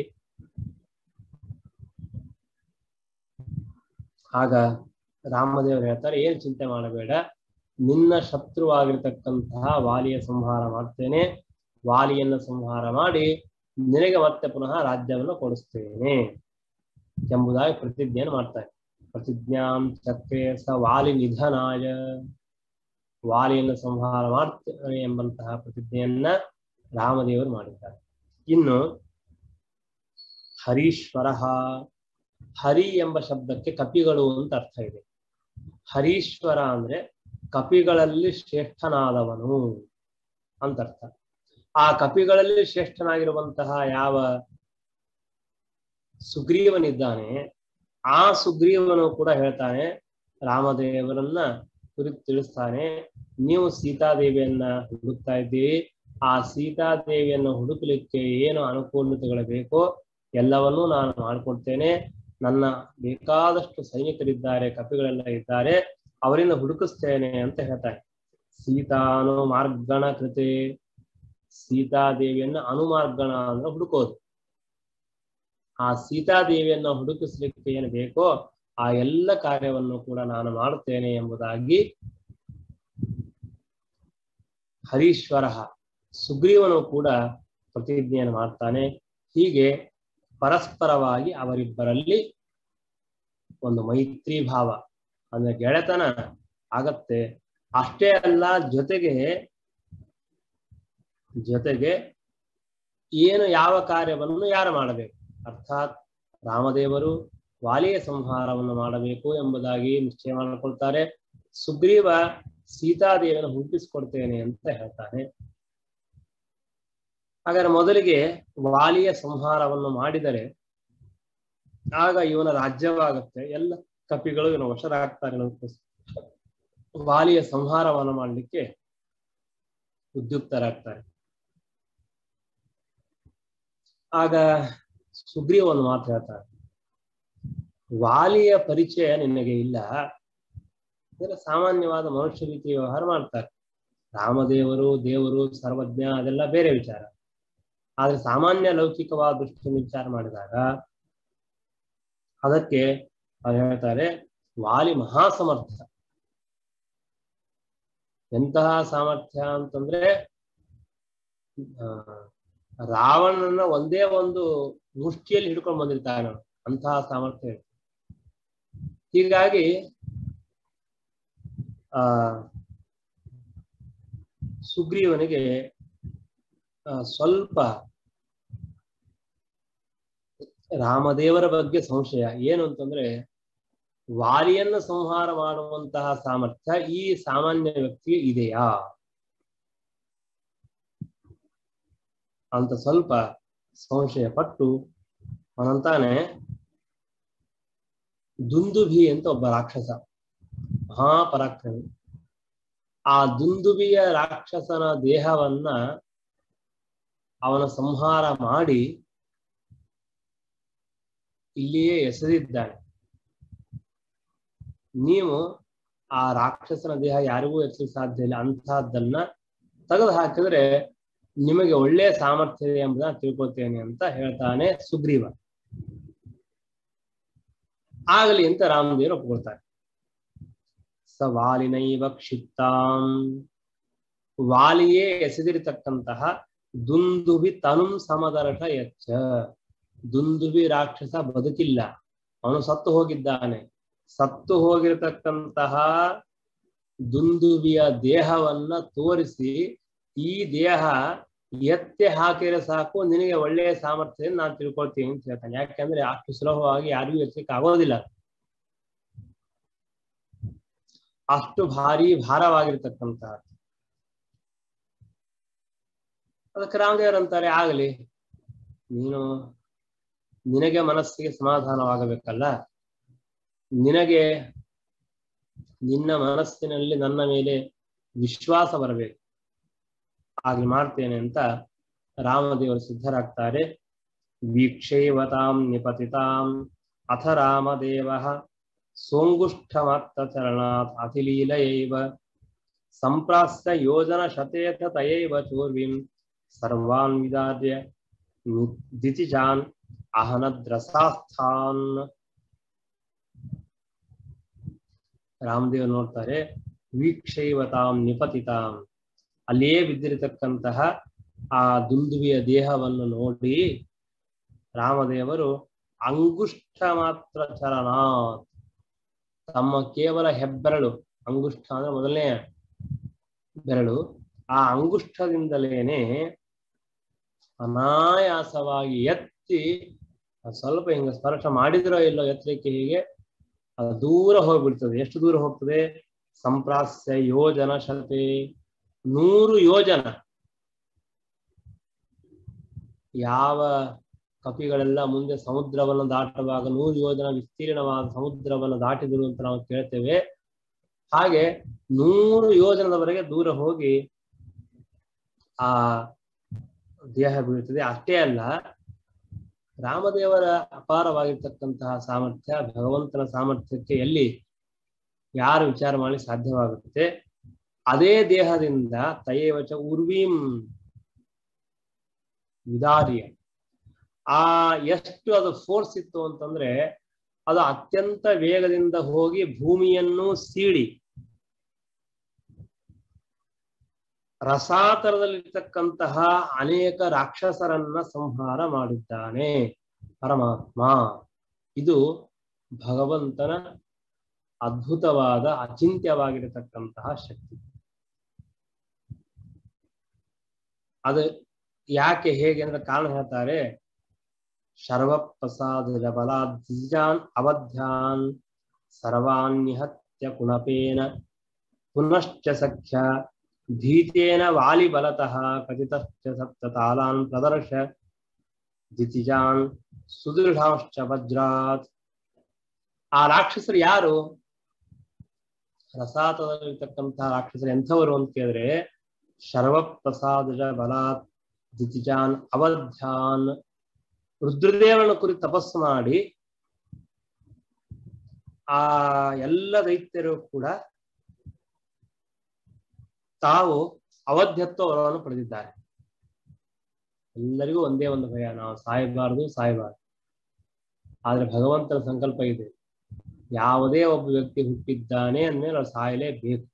ಆಗ ರಾಮದೇವರು ಹೇಳ್ತಾರೆ ಏನ್ ಚಿಂತೆ ಮಾಡಬೇಡ ನಿನ್ನ ಶತ್ರುವಾಗಿರ್ತಕ್ಕಂತಹ ವಾಲಿಯ ಸಂಹಾರ ಮಾಡ್ತೇನೆ ವಾಲಿಯನ್ನ ಸಂಹಾರ ಮಾಡಿ ನಿನಗೆ ಮತ್ತೆ ಪುನಃ ರಾಜ್ಯವನ್ನು ಕೊಡಿಸ್ತೇನೆ ಎಂಬುದಾಗಿ ಪ್ರತಿಜ್ಞೆಯನ್ನು ಮಾಡ್ತಾರೆ ಪ್ರತಿಜ್ಞಾಂ ಚಕ್ರೆ ಸ ವಾಲಿ ನಿಧನಾಯ ವಾಲಿಯನ್ನು ಸಂಹಾರ ಮಾಡ್ತೇನೆ ಎಂಬಂತಹ ಪ್ರತಿಜ್ಞೆಯನ್ನ ರಾಮದೇವರು ಮಾಡಿದ್ದಾರೆ ಇನ್ನು ಹರೀಶ್ವರ ಹರಿ ಎಂಬ ಶಬ್ದಕ್ಕೆ ಕಪಿಗಳು ಅಂತ ಅರ್ಥ ಇದೆ ಹರೀಶ್ವರ ಅಂದ್ರೆ ಕಪಿಗಳಲ್ಲಿ ಶ್ರೇಷ್ಠನಾದವನು ಅಂತ ಅರ್ಥ ಆ ಕಪಿಗಳಲ್ಲಿ ಶ್ರೇಷ್ಠನಾಗಿರುವಂತಹ ಯಾವ ಸುಗ್ರೀವನಿದ್ದಾನೆ ಆ ಸುಗ್ರೀವನು ಕೂಡ ಹೇಳ್ತಾನೆ ರಾಮದೇವರನ್ನ ಕುರಿತು ತಿಳಿಸ್ತಾನೆ ನೀವು ಸೀತಾದೇವಿಯನ್ನ ಹುಡುಕ್ತಾ ಇದ್ದೀವಿ ಆ ಸೀತಾದೇವಿಯನ್ನು ಹುಡುಕಲಿಕ್ಕೆ ಏನು ಅನುಕೂಲತೆಗಳು ಬೇಕೋ ಎಲ್ಲವನ್ನೂ ನಾನು ಮಾಡಿಕೊಡ್ತೇನೆ ನನ್ನ ಬೇಕಾದಷ್ಟು ಸೈನಿಕರಿದ್ದಾರೆ ಕಪಿಗಳೆಲ್ಲ ಇದ್ದಾರೆ ಅವರಿಂದ ಹುಡುಕಿಸ್ತೇನೆ ಅಂತ ಹೇಳ್ತಾರೆ ಸೀತಾನು ಮಾರ್ಗಣ ಕೃತೆ ಸೀತಾದೇವಿಯನ್ನ ಅನುಮಾರ್ಗಣ ಅಂದ್ರೆ ಹುಡುಕೋದು ಆ ಸೀತಾದೇವಿಯನ್ನ ಹುಡುಕಿಸ್ಲಿಕ್ಕೆ ಏನು ಬೇಕೋ ಆ ಎಲ್ಲ ಕಾರ್ಯವನ್ನು ಕೂಡ ನಾನು ಮಾಡುತ್ತೇನೆ ಎಂಬುದಾಗಿ ಹರೀಶ್ವರ ಸುಗ್ರೀವನು ಕೂಡ ಪ್ರತಿಜ್ಞೆಯನ್ನು ಮಾಡ್ತಾನೆ ಹೀಗೆ ಪರಸ್ಪರವಾಗಿ ಅವರಿಬ್ಬರಲ್ಲಿ ಒಂದು ಮೈತ್ರಿ ಭಾವ ಅಂದ್ರೆ ಗೆಳೆತನ ಆಗತ್ತೆ ಅಷ್ಟೇ ಅಲ್ಲ ಜೊತೆಗೆ ಜೊತೆಗೆ ಏನು ಯಾವ ಕಾರ್ಯವನ್ನು ಯಾರು ಮಾಡಬೇಕು ಅರ್ಥಾತ್ ರಾಮದೇವರು ವಾಲಿಯ ಸಂಹಾರವನ್ನು ಮಾಡಬೇಕು ಎಂಬುದಾಗಿ ನಿಶ್ಚಯ ಮಾಡಿಕೊಳ್ತಾರೆ ಸುಗ್ರೀವ ಸೀತಾದೇವಿಯನ್ನು ಹುಟ್ಟಿಸ್ಕೊಡ್ತೇನೆ ಅಂತ ಹೇಳ್ತಾನೆ ಹಾಗಾದ್ರೆ ಮೊದಲಿಗೆ ವಾಲಿಯ ಸಂಹಾರವನ್ನು ಮಾಡಿದರೆ ಆಗ ಇವನ ರಾಜ್ಯವಾಗುತ್ತೆ ಎಲ್ಲ ಕಪಿಗಳು ಇವನ ವಶರಾಗ್ತಾರೆ ವಾಲಿಯ ಸಂಹಾರವನ್ನು ಮಾಡಲಿಕ್ಕೆ ಉದ್ಯುಕ್ತರಾಗ್ತಾರೆ ಆಗ ಸುಗ್ರೀವ ಒಂದು ಮಾತು ಹೇಳ್ತಾರೆ ವಾಲಿಯ ಪರಿಚಯ ನಿನಗೆ ಇಲ್ಲ ಅಂದ್ರೆ ಸಾಮಾನ್ಯವಾದ ಮನುಷ್ಯ ರೀತಿ ವ್ಯವಹಾರ ಮಾಡ್ತಾರೆ ರಾಮದೇವರು ದೇವರು ಸರ್ವಜ್ಞ ಅದೆಲ್ಲ ಬೇರೆ ವಿಚಾರ ಆದ್ರೆ ಸಾಮಾನ್ಯ ಲೌಕಿಕವಾದ ದೃಷ್ಟಿಯಿಂದ ವಿಚಾರ ಮಾಡಿದಾಗ ಅದಕ್ಕೆ ಅವ್ರು ಹೇಳ್ತಾರೆ ವಾಲಿ ಮಹಾಸಮರ್ಥ ಎಂತಹ ಸಾಮರ್ಥ್ಯ ಅಂತಂದ್ರೆ ಆ ರಾವಣನ ಒಂದೇ ಒಂದು ಮುಷ್ಟಿಯಲ್ಲಿ ಹಿಡ್ಕೊಂಡು ಬಂದಿರ್ತಾನೆ ಅವನು ಅಂತಹ ಸಾಮರ್ಥ್ಯ ಇರುತ್ತೆ ಹೀಗಾಗಿ ಆ ಸುಗ್ರೀವನಿಗೆ ಸ್ವಲ್ಪ ರಾಮದೇವರ ಬಗ್ಗೆ ಸಂಶಯ ಏನು ಅಂತಂದ್ರೆ ವಾಲಿಯನ್ನು ಸಂಹಾರ ಮಾಡುವಂತಹ ಸಾಮರ್ಥ್ಯ ಈ ಸಾಮಾನ್ಯ ವ್ಯಕ್ತಿಗೆ ಇದೆಯಾ ಅಂತ ಸ್ವಲ್ಪ ಸಂಶಯ ಪಟ್ಟು ಅವನಂತಾನೆ ದುಂದುಭಿ ಅಂತ ಒಬ್ಬ ರಾಕ್ಷಸ ಮಹಾಪರಾಕ್ರಮಿ ಆ ದುಂದುಬಿಯ ರಾಕ್ಷಸನ ದೇಹವನ್ನ ಅವನ ಸಂಹಾರ ಮಾಡಿ ಇಲ್ಲಿಯೇ ಎಸೆದಿದ್ದಾನೆ ನೀವು ಆ ರಾಕ್ಷಸನ ದೇಹ ಯಾರಿಗೂ ಎಸಲಿಕ್ಕೆ ಸಾಧ್ಯ ಇಲ್ಲ ಅಂತಹದ್ದನ್ನ ತೆಗೆದು ಹಾಕಿದ್ರೆ ನಿಮಗೆ ಒಳ್ಳೆಯ ಸಾಮರ್ಥ್ಯ ಇದೆ ಎಂಬುದನ್ನ ತಿಳ್ಕೊತೇನೆ ಅಂತ ಹೇಳ್ತಾನೆ ಸುಗ್ರೀವ ಆಗಲಿ ಅಂತ ರಾಮದೇವರು ಒಪ್ಕೊಳ್ತಾರೆ ಸ ವಾಲಿನೈವ ಕ್ಷಿಪ್ತಾಂ ವಾಲಿಯೇ ಎಸೆದಿರತಕ್ಕಂತಹ ದುಂದುಬಿ ತನುಂ ಸಮದರ್ಶ ಎಚ್ಚ ದುಂದುಬಿ ರಾಕ್ಷಸ ಬದುಕಿಲ್ಲ ಅವನು ಸತ್ತು ಹೋಗಿದ್ದಾನೆ ಸತ್ತು ಹೋಗಿರತಕ್ಕಂತಹ ದುಂದುಬಿಯ ದೇಹವನ್ನ ತೋರಿಸಿ ಈ ದೇಹ ಎತ್ತೆ ಹಾಕಿದ್ರೆ ಸಾಕು ನಿನಗೆ ಒಳ್ಳೆಯ ಸಾಮರ್ಥ್ಯ ನಾನು ತಿಳ್ಕೊಳ್ತೀನಿ ಅಂತ ಹೇಳ್ತಾನೆ ಯಾಕೆಂದ್ರೆ ಅಷ್ಟು ಸುಲಭವಾಗಿ ಯಾರಿಗೂ ಎತ್ತಲಿಕ್ಕೆ ಆಗೋದಿಲ್ಲ ಅಷ್ಟು ಭಾರಿ ಭಾರವಾಗಿರ್ತಕ್ಕಂತಹ ಅದಕ್ಕೆ ರಾಮದೇವರು ಅಂತಾರೆ ಆಗಲಿ ನೀನು ನಿನಗೆ ಮನಸ್ಸಿಗೆ ಸಮಾಧಾನವಾಗಬೇಕಲ್ಲ ನಿನಗೆ ನಿನ್ನ ಮನಸ್ಸಿನಲ್ಲಿ ನನ್ನ ಮೇಲೆ ವಿಶ್ವಾಸ ಬರಬೇಕು ಹಾಗೆ ಮಾಡ್ತೇನೆ ಅಂತ ರಾಮದೇವರು ಸಿದ್ಧರಾಗ್ತಾರೆ ವೀಕ್ಷೈವತಾಂ ನಿಪತಿತಾಂ ಅಥ ರಾಮದೇವ ಸೋಂಗುಷ್ಠಮತ್ತಚರಣಾತ್ ಅತಿಲೀಲಯೈವ ಸಂಪ್ರಾಸ್ತ ಯೋಜನ ಶತೇಥ ತಯೈವ ಚೋರ್ವಿಂ ಸರ್ವಾನ್ ವಿದಾರ್ಯ ದಿತಿಜಾನ್ ಅಹನದ್ರಸಾಸ್ಥಾನ್ ರಾಮದೇವ್ ನೋಡ್ತಾರೆ ವೀಕ್ಷೈವತಾಂ ನಿಪತಿತಾಂ ಅಲ್ಲಿಯೇ ಬಿದ್ದಿರತಕ್ಕಂತಹ ಆ ದುಂದುವಿಯ ದೇಹವನ್ನು ನೋಡಿ ರಾಮದೇವರು ಅಂಗುಷ್ಠ ಮಾತ್ರ ಚರಣಾತ್ ತಮ್ಮ ಕೇವಲ ಹೆಬ್ಬೆರಳು ಅಂಗುಷ್ಠ ಅಂದ್ರೆ ಮೊದಲನೇ ಬೆರಳು ಆ ಅಂಗುಷ್ಠದಿಂದಲೇನೆ ಅನಾಯಾಸವಾಗಿ ಎತ್ತಿ ಸ್ವಲ್ಪ ಹಿಂಗ ಸ್ಪರ್ಶ ಮಾಡಿದ್ರೋ ಇಲ್ಲೋ ಎತ್ತಲಿಕ್ಕೆ ಹೀಗೆ ಅದು ದೂರ ಹೋಗ್ಬಿಡ್ತದೆ ಎಷ್ಟು ದೂರ ಹೋಗ್ತದೆ ಸಂಪ್ರಾಸ್ಯ ಯೋಜನ ಶತೆ ನೂರು ಯೋಜನ ಯಾವ ಕಪಿಗಳೆಲ್ಲ ಮುಂದೆ ಸಮುದ್ರವನ್ನು ದಾಟುವಾಗ ನೂರು ಯೋಜನ ವಿಸ್ತೀರ್ಣವಾದ ಸಮುದ್ರವನ್ನು ದಾಟಿದರು ಅಂತ ನಾವು ಕೇಳ್ತೇವೆ ಹಾಗೆ ನೂರು ಯೋಜನದವರೆಗೆ ದೂರ ಹೋಗಿ ಆ ದೇಹ ಬೀಳ್ತದೆ ಅಷ್ಟೇ ಅಲ್ಲ ರಾಮದೇವರ ಅಪಾರವಾಗಿರ್ತಕ್ಕಂತಹ ಸಾಮರ್ಥ್ಯ ಭಗವಂತನ ಸಾಮರ್ಥ್ಯಕ್ಕೆ ಎಲ್ಲಿ ಯಾರು ವಿಚಾರ ಮಾಡಿ ಸಾಧ್ಯವಾಗುತ್ತೆ ಅದೇ ದೇಹದಿಂದ ತಯೇವಚ ಉರ್ವೀಂ ವಿದಾರ್ಯ ಆ ಎಷ್ಟು ಅದು ಫೋರ್ಸ್ ಇತ್ತು ಅಂತಂದ್ರೆ ಅದು ಅತ್ಯಂತ ವೇಗದಿಂದ ಹೋಗಿ ಭೂಮಿಯನ್ನು ಸೀಳಿ ರಸಾತರದಲ್ಲಿರ್ತಕ್ಕಂತಹ ಅನೇಕ ರಾಕ್ಷಸರನ್ನ ಸಂಹಾರ ಮಾಡಿದ್ದಾನೆ ಪರಮಾತ್ಮ ಇದು ಭಗವಂತನ ಅದ್ಭುತವಾದ ಅಚಿಂತ್ಯವಾಗಿರತಕ್ಕಂತಹ ಶಕ್ತಿ ಅದು ಯಾಕೆ ಹೇಗೆ ಅಂದ್ರೆ ಕಾರಣ ಹೇಳ್ತಾರೆ ಶರ್ವಪ್ರಸಾದ ಬಲಾಧ್ಯಾನ್ ಅವಧ್ಯಾನ್ ಸರ್ವಾನ್ಯಹತ್ಯ ಕುಣಪೇನ ಪುನಶ್ಚ ಸಖ್ಯ ಭೀತೇನ ವಾಲಿಬಲತಃ ಕಥಿತಶ್ಚ ಸಪ್ತತಾಲಾನ್ ಪ್ರದರ್ಶ ದಿತಿಜಾನ್ ಸುದೃಢಾಶ್ಚ ವಜ್ರಾತ್ ಆ ರಾಕ್ಷಸರು ಯಾರು ರಸಾತದಲ್ಲಿರ್ತಕ್ಕಂತಹ ರಾಕ್ಷಸರು ಎಂಥವರು ಅಂತ ಕೇಳಿದ್ರೆ ಶರ್ವಪ್ರಸಾದ ಬಲಾತ್ ದಿತಿಜಾನ್ ಅವಧ್ಯಾನ್ ರುದ್ರದೇವನ ಕುರಿತು ತಪಸ್ಸು ಮಾಡಿ ಆ ಎಲ್ಲ ದೈತ್ಯರು ಕೂಡ ತಾವು ಅವಧ್ಯತ್ವ ವರವನ್ನು ಪಡೆದಿದ್ದಾರೆ ಎಲ್ಲರಿಗೂ ಒಂದೇ ಒಂದು ಭಯ ನಾವು ಸಾಯಬಾರದು ಸಾಯಬಾರದು ಆದ್ರೆ ಭಗವಂತನ ಸಂಕಲ್ಪ ಇದೆ ಯಾವುದೇ ಒಬ್ಬ ವ್ಯಕ್ತಿ ಹುಟ್ಟಿದ್ದಾನೆ ಅಂದ್ಮೇಲೆ ಅವ್ರು ಸಾಯಲೇಬೇಕು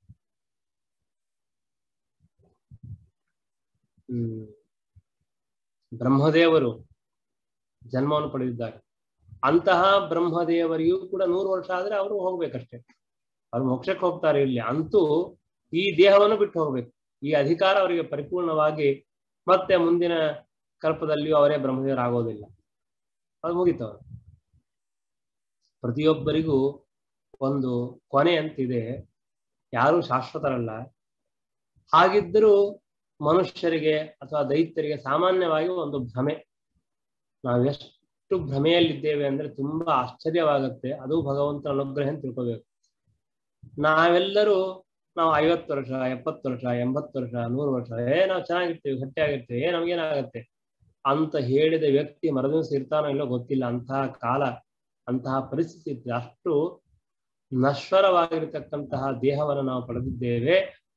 ಹ್ಮ್ ಬ್ರಹ್ಮದೇವರು ಜನ್ಮವನ್ನು ಪಡೆದಿದ್ದಾರೆ ಅಂತಹ ಬ್ರಹ್ಮದೇವರಿಗೂ ಕೂಡ ನೂರು ವರ್ಷ ಆದ್ರೆ ಅವರು ಹೋಗ್ಬೇಕಷ್ಟೇ ಅವ್ರು ಮೋಕ್ಷಕ್ಕೆ ಹೋಗ್ತಾರೆ ಇಲ್ಲಿ ಅಂತೂ ಈ ದೇಹವನ್ನು ಬಿಟ್ಟು ಹೋಗ್ಬೇಕು ಈ ಅಧಿಕಾರ ಅವರಿಗೆ ಪರಿಪೂರ್ಣವಾಗಿ ಮತ್ತೆ ಮುಂದಿನ ಕಲ್ಪದಲ್ಲಿಯೂ ಅವರೇ ಬ್ರಹ್ಮದೇವರಾಗೋದಿಲ್ಲ ಅದು ಮುಗಿತವ ಪ್ರತಿಯೊಬ್ಬರಿಗೂ ಒಂದು ಕೊನೆ ಅಂತಿದೆ ಯಾರು ಶಾಶ್ವತರಲ್ಲ ಹಾಗಿದ್ದರೂ ಮನುಷ್ಯರಿಗೆ ಅಥವಾ ದೈತ್ಯರಿಗೆ ಸಾಮಾನ್ಯವಾಗಿ ಒಂದು ಭ್ರಮೆ ನಾವು ಎಷ್ಟು ಭ್ರಮೆಯಲ್ಲಿದ್ದೇವೆ ಅಂದ್ರೆ ತುಂಬಾ ಆಶ್ಚರ್ಯವಾಗುತ್ತೆ ಅದು ಭಗವಂತನ ಅನುಗ್ರಹ ಅಂತ ತಿಳ್ಕೋಬೇಕು ನಾವೆಲ್ಲರೂ ನಾವು ಐವತ್ತು ವರ್ಷ ಎಪ್ಪತ್ತು ವರ್ಷ ಎಂಬತ್ತು ವರ್ಷ ನೂರು ವರ್ಷ ಏ ನಾವು ಚೆನ್ನಾಗಿರ್ತೀವಿ ಗಟ್ಟಿಯಾಗಿರ್ತೀವಿ ಏ ನಮ್ಗೇನಾಗತ್ತೆ ಅಂತ ಹೇಳಿದ ವ್ಯಕ್ತಿ ಮರದಿವಸ ಇರ್ತಾನೋ ಇಲ್ಲೋ ಗೊತ್ತಿಲ್ಲ ಅಂತಹ ಕಾಲ ಅಂತಹ ಪರಿಸ್ಥಿತಿ ಇತ್ತು ಅಷ್ಟು ನಶ್ವರವಾಗಿರತಕ್ಕಂತಹ ದೇಹವನ್ನು ನಾವು ಪಡೆದಿದ್ದೇವೆ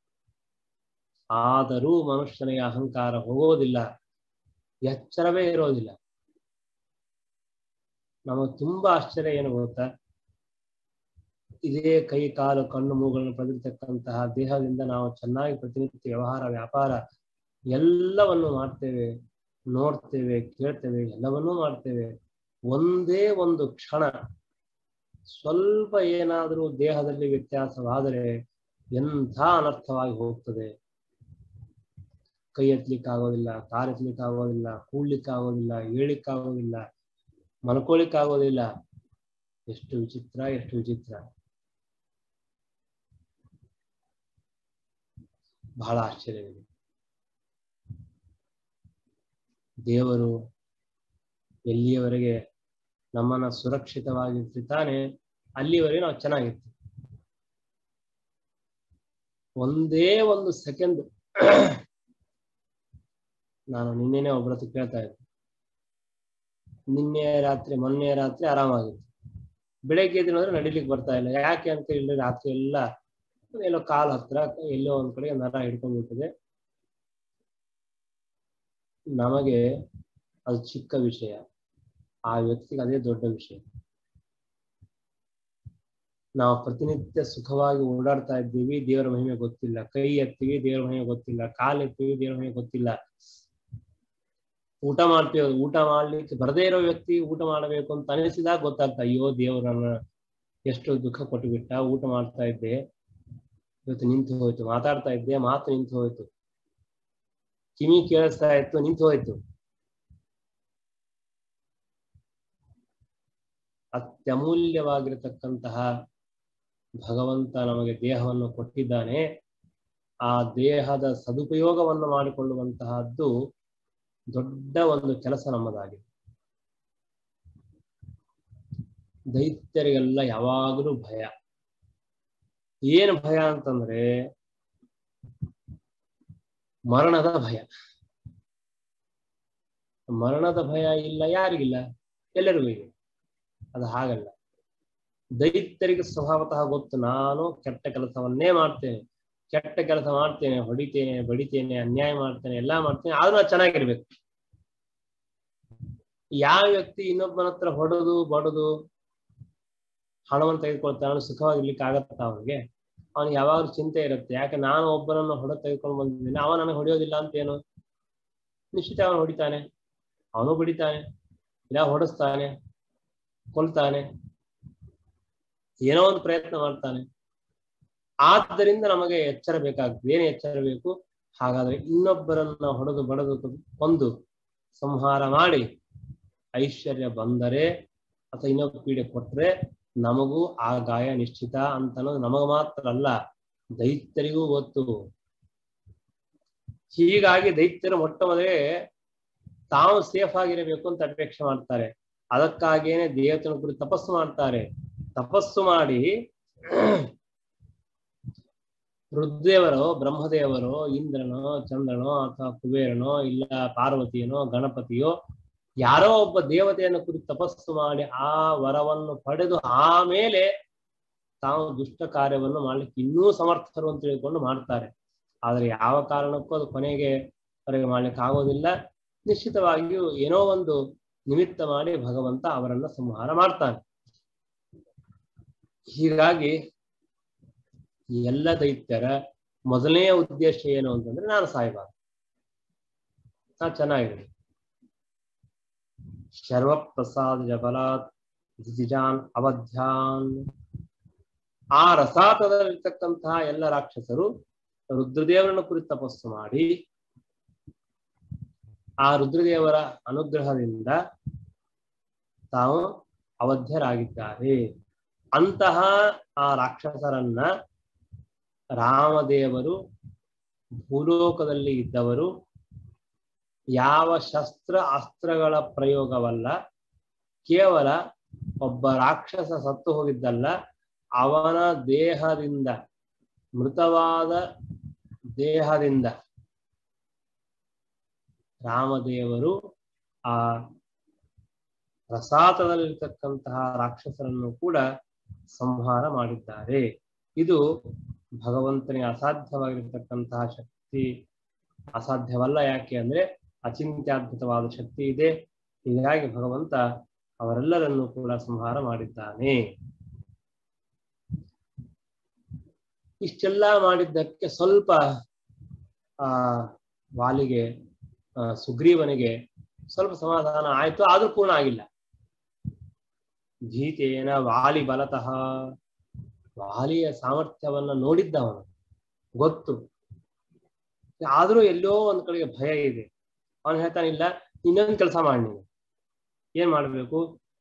ಆದರೂ ಮನುಷ್ಯನಿಗೆ ಅಹಂಕಾರ ಹೋಗೋದಿಲ್ಲ ಎಚ್ಚರವೇ ಇರೋದಿಲ್ಲ ನಮಗೆ ತುಂಬಾ ಆಶ್ಚರ್ಯ ಏನು ಗೊತ್ತಾ ಇದೇ ಕೈ ಕಾಲು ಕಣ್ಣು ಮೂಗಳನ್ನು ಪಡೆದಿರ್ತಕ್ಕಂತಹ ದೇಹದಿಂದ ನಾವು ಚೆನ್ನಾಗಿ ಪ್ರತಿನಿತ್ಯ ವ್ಯವಹಾರ ವ್ಯಾಪಾರ ಎಲ್ಲವನ್ನು ಮಾಡ್ತೇವೆ ನೋಡ್ತೇವೆ ಕೇಳ್ತೇವೆ ಎಲ್ಲವನ್ನೂ ಮಾಡ್ತೇವೆ ಒಂದೇ ಒಂದು ಕ್ಷಣ ಸ್ವಲ್ಪ ಏನಾದರೂ ದೇಹದಲ್ಲಿ ವ್ಯತ್ಯಾಸವಾದರೆ ಎಂಥ ಅನರ್ಥವಾಗಿ ಹೋಗ್ತದೆ ಕೈ ಎತ್ತಲಿಕ್ಕಾಗೋದಿಲ್ಲ ಕಾಲು ಎತ್ತಲಿಕ್ಕಾಗೋದಿಲ್ಲ ಕೂಡ್ಲಿಕ್ಕಾಗೋದಿಲ್ಲ ಏಳಿಕ್ಕಾಗೋದಿಲ್ಲ ಮಲ್ಕೊಳ್ಳಿಕ್ಕಾಗೋದಿಲ್ಲ ಎಷ್ಟು ವಿಚಿತ್ರ ಎಷ್ಟು ವಿಚಿತ್ರ ಬಹಳ ಆಶ್ಚರ್ಯವಿದೆ ದೇವರು ಎಲ್ಲಿಯವರೆಗೆ ನಮ್ಮನ್ನ ಸುರಕ್ಷಿತವಾಗಿರ್ತಾನೆ ಅಲ್ಲಿವರೆಗೆ ನಾವು ಚೆನ್ನಾಗಿರ್ತೀವಿ ಒಂದೇ ಒಂದು ಸೆಕೆಂಡ್ ನಾನು ನಿನ್ನೆನೆ ಒಬ್ಬರ ಹತ್ರ ಕೇಳ್ತಾ ಇದ್ದೆ ನಿನ್ನೆ ರಾತ್ರಿ ಮೊನ್ನೆ ರಾತ್ರಿ ಆರಾಮಾಗಿತ್ತು ಬೆಳಗ್ಗೆ ಎದ್ದು ನೋಡಿದ್ರೆ ನಡಿಲಿಕ್ಕೆ ಬರ್ತಾ ಇಲ್ಲ ಯಾಕೆ ಅಂತ ಹೇಳಿದ್ರೆ ರಾತ್ರಿ ಎಲ್ಲ ಎಲ್ಲೋ ಕಾಲ್ ಹತ್ರ ಎಲ್ಲೋ ಒಂದ್ ಕಡೆ ನರ ಹಿಡ್ಕೊಂಡ್ಬಿಟ್ಟಿದೆ ನಮಗೆ ಅದು ಚಿಕ್ಕ ವಿಷಯ ಆ ವ್ಯಕ್ತಿಗೆ ಅದೇ ದೊಡ್ಡ ವಿಷಯ ನಾವು ಪ್ರತಿನಿತ್ಯ ಸುಖವಾಗಿ ಓಡಾಡ್ತಾ ಇದ್ದೀವಿ ದೇವರ ಮಹಿಮೆ ಗೊತ್ತಿಲ್ಲ ಕೈ ಎತ್ತೀವಿ ದೇವರ ಮಹಿಮೆ ಗೊತ್ತಿಲ್ಲ ಕಾಲ್ ಎತ್ತೀವಿ ದೇವರ ಮಹಿಮೆ ಗೊತ್ತಿಲ್ಲ ಊಟ ಮಾಡ್ತೀವಿ ಊಟ ಮಾಡ್ಲಿಕ್ಕೆ ಬರದೇ ಇರೋ ವ್ಯಕ್ತಿ ಊಟ ಮಾಡಬೇಕು ಅಂತ ಅನಿಸಿದಾಗ ಗೊತ್ತಾಗ್ತಾ ಅಯ್ಯೋ ದೇವರನ್ನ ಎಷ್ಟು ದುಃಖ ಕೊಟ್ಟು ಬಿಟ್ಟ ಊಟ ಮಾಡ್ತಾ ಇದ್ದೆ ಇವತ್ತು ನಿಂತು ಹೋಯ್ತು ಮಾತಾಡ್ತಾ ಇದ್ದೆ ಮಾತು ನಿಂತು ಹೋಯ್ತು ಕಿವಿ ಕೇಳಿಸ್ತಾ ಇತ್ತು ನಿಂತು ಹೋಯ್ತು ಅತ್ಯಮೂಲ್ಯವಾಗಿರತಕ್ಕಂತಹ ಭಗವಂತ ನಮಗೆ ದೇಹವನ್ನು ಕೊಟ್ಟಿದ್ದಾನೆ ಆ ದೇಹದ ಸದುಪಯೋಗವನ್ನು ಮಾಡಿಕೊಳ್ಳುವಂತಹದ್ದು ದೊಡ್ಡ ಒಂದು ಕೆಲಸ ನಮ್ಮದಾಗಿದೆ ದೈತ್ಯರಿಗೆಲ್ಲ ಯಾವಾಗಲೂ ಭಯ ಏನು ಭಯ ಅಂತಂದ್ರೆ ಮರಣದ ಭಯ ಮರಣದ ಭಯ ಇಲ್ಲ ಯಾರಿಗಿಲ್ಲ ಎಲ್ಲರಿಗೂ ಇದೆ ಅದು ಹಾಗಲ್ಲ ದೈತ್ಯರಿಗೆ ಸ್ವಭಾವತಃ ಗೊತ್ತು ನಾನು ಕೆಟ್ಟ ಕೆಲಸವನ್ನೇ ಮಾಡ್ತೇನೆ ಕೆಟ್ಟ ಕೆಲಸ ಮಾಡ್ತೇನೆ ಹೊಡಿತೇನೆ ಬಡಿತೇನೆ ಅನ್ಯಾಯ ಮಾಡ್ತೇನೆ ಎಲ್ಲಾ ಮಾಡ್ತೇನೆ ಆದ್ರೂ ನಾನು ಚೆನ್ನಾಗಿರ್ಬೇಕು ಯಾವ ವ್ಯಕ್ತಿ ಇನ್ನೊಬ್ಬನ ಹತ್ರ ಹೊಡೆದು ಬಡದು ಹಣವನ್ನು ತೆಗೆದುಕೊಳ್ತಾನೆ ಅವನು ಸುಖವಾಗಿರ್ಲಿಕ್ಕೆ ಆಗತ್ತ ಅವನಿಗೆ ಅವನಿಗೆ ಯಾವಾಗಲೂ ಚಿಂತೆ ಇರುತ್ತೆ ಯಾಕೆ ನಾನು ಒಬ್ಬನನ್ನು ಹೊಡೆ ತೆಗೆದುಕೊಂಡು ಬಂದಿದ್ದೀನಿ ಅವ ನನಗೆ ಹೊಡೆಯೋದಿಲ್ಲ ಅಂತ ಏನು ನಿಶ್ಚಿತ ಅವನು ಹೊಡಿತಾನೆ ಅವನು ಬಿಡಿತಾನೆ ಇಲ್ಲ ಹೊಡೆಸ್ತಾನೆ ಕೊಲ್ತಾನೆ ಏನೋ ಒಂದು ಪ್ರಯತ್ನ ಮಾಡ್ತಾನೆ ಆದ್ದರಿಂದ ನಮಗೆ ಎಚ್ಚರ ಬೇಕಾಗ್ತದೆ ಏನು ಎಚ್ಚರ ಬೇಕು ಹಾಗಾದ್ರೆ ಇನ್ನೊಬ್ಬರನ್ನ ಹೊಡೆದು ಬಡದು ಕೊಂದು ಸಂಹಾರ ಮಾಡಿ ಐಶ್ವರ್ಯ ಬಂದರೆ ಅಥವಾ ಇನ್ನೊಬ್ಬ ಪೀಡೆ ಕೊಟ್ರೆ ನಮಗೂ ಆ ಗಾಯ ನಿಶ್ಚಿತ ಅಂತ ಅನ್ನೋದು ನಮಗ ಮಾತ್ರ ಅಲ್ಲ ದೈತ್ಯರಿಗೂ ಗೊತ್ತು ಹೀಗಾಗಿ ದೈತ್ಯರು ಮೊಟ್ಟ ಮೊದಲೇ ತಾವು ಸೇಫ್ ಆಗಿರಬೇಕು ಅಂತ ಅಪೇಕ್ಷೆ ಮಾಡ್ತಾರೆ ಅದಕ್ಕಾಗಿಯೇ ದೇವತನ ಕುರಿತು ತಪಸ್ಸು ಮಾಡ್ತಾರೆ ತಪಸ್ಸು ಮಾಡಿ ರುದ್ರದೇವರೋ ಬ್ರಹ್ಮದೇವರೋ ಇಂದ್ರನೋ ಚಂದ್ರನೋ ಅಥವಾ ಕುಬೇರನೋ ಇಲ್ಲ ಪಾರ್ವತಿಯನೋ ಗಣಪತಿಯೋ ಯಾರೋ ಒಬ್ಬ ದೇವತೆಯನ್ನು ಕುರಿತು ತಪಸ್ಸು ಮಾಡಿ ಆ ವರವನ್ನು ಪಡೆದು ಆಮೇಲೆ ತಾವು ದುಷ್ಟ ಕಾರ್ಯವನ್ನು ಮಾಡ್ಲಿಕ್ಕೆ ಇನ್ನೂ ಸಮರ್ಥರು ಅಂತ ತಿಳ್ಕೊಂಡು ಮಾಡ್ತಾರೆ ಆದ್ರೆ ಯಾವ ಕಾರಣಕ್ಕೂ ಅದು ಕೊನೆಗೆ ಅವರಿಗೆ ಮಾಡ್ಲಿಕ್ಕೆ ಆಗೋದಿಲ್ಲ ನಿಶ್ಚಿತವಾಗಿಯೂ ಏನೋ ಒಂದು ನಿಮಿತ್ತ ಮಾಡಿ ಭಗವಂತ ಅವರನ್ನ ಸಂಹಾರ ಮಾಡ್ತಾನೆ ಹೀಗಾಗಿ ಎಲ್ಲ ದೈತ್ಯರ ಮೊದಲನೆಯ ಉದ್ದೇಶ ಏನು ಅಂತಂದ್ರೆ ನಾನು ಸಾಯಬಾರ್ದು ನಾ ಚೆನ್ನಾಗಿರಲಿ ಶರ್ವಪ್ರಸಾದ ಜಬಲಾತ್ ದಿತಿಜಾನ್ ಅವಧ್ಯಾನ್ ಆ ರಸಾತದಲ್ಲಿರ್ತಕ್ಕಂತಹ ಎಲ್ಲ ರಾಕ್ಷಸರು ರುದ್ರದೇವರನ್ನು ಕುರಿತು ತಪಸ್ಸು ಮಾಡಿ ಆ ರುದ್ರದೇವರ ಅನುಗ್ರಹದಿಂದ ತಾವು ಅವಧ್ಯರಾಗಿದ್ದಾರೆ ಅಂತಹ ಆ ರಾಕ್ಷಸರನ್ನ ರಾಮದೇವರು ಭೂಲೋಕದಲ್ಲಿ ಇದ್ದವರು ಯಾವ ಶಸ್ತ್ರ ಅಸ್ತ್ರಗಳ ಪ್ರಯೋಗವಲ್ಲ ಕೇವಲ ಒಬ್ಬ ರಾಕ್ಷಸ ಸತ್ತು ಹೋಗಿದ್ದಲ್ಲ ಅವನ ದೇಹದಿಂದ ಮೃತವಾದ ದೇಹದಿಂದ ರಾಮದೇವರು ಆ ರಸಾತದಲ್ಲಿರ್ತಕ್ಕಂತಹ ರಾಕ್ಷಸರನ್ನು ಕೂಡ ಸಂಹಾರ ಮಾಡಿದ್ದಾರೆ ಇದು ಭಗವಂತನಿಗೆ ಅಸಾಧ್ಯವಾಗಿರ್ತಕ್ಕಂತಹ ಶಕ್ತಿ ಅಸಾಧ್ಯವಲ್ಲ ಯಾಕೆ ಅಂದ್ರೆ ಅಚಿಂತ್ಯದ್ಭುತವಾದ ಶಕ್ತಿ ಇದೆ ಹೀಗಾಗಿ ಭಗವಂತ ಅವರೆಲ್ಲರನ್ನು ಕೂಡ ಸಂಹಾರ ಮಾಡಿದ್ದಾನೆ ಇಷ್ಟೆಲ್ಲ ಮಾಡಿದ್ದಕ್ಕೆ ಸ್ವಲ್ಪ ಆ ವಾಲಿಗೆ ಆ, ಸುಗ್ರೀವನಿಗೆ ಸ್ವಲ್ಪ ಸಮಾಧಾನ ಆಯ್ತು ಆದ್ರೂ ಪೂರ್ಣ ಆಗಿಲ್ಲ ಭೀತೇನ ವಾಲಿ ಬಲತಃ ವಾಲಿಯ ಸಾಮರ್ಥ್ಯವನ್ನ ನೋಡಿದ್ದ ಅವನು ಗೊತ್ತು ಆದ್ರೂ ಎಲ್ಲೋ ಒಂದ್ ಕಡೆಗೆ ಭಯ ಇದೆ ಅವನು ಹೇಳ್ತಾನಿಲ್ಲ ಇನ್ನೊಂದು ಕೆಲಸ ಮಾಡಿ ನೀನು ಏನ್ ಮಾಡ್ಬೇಕು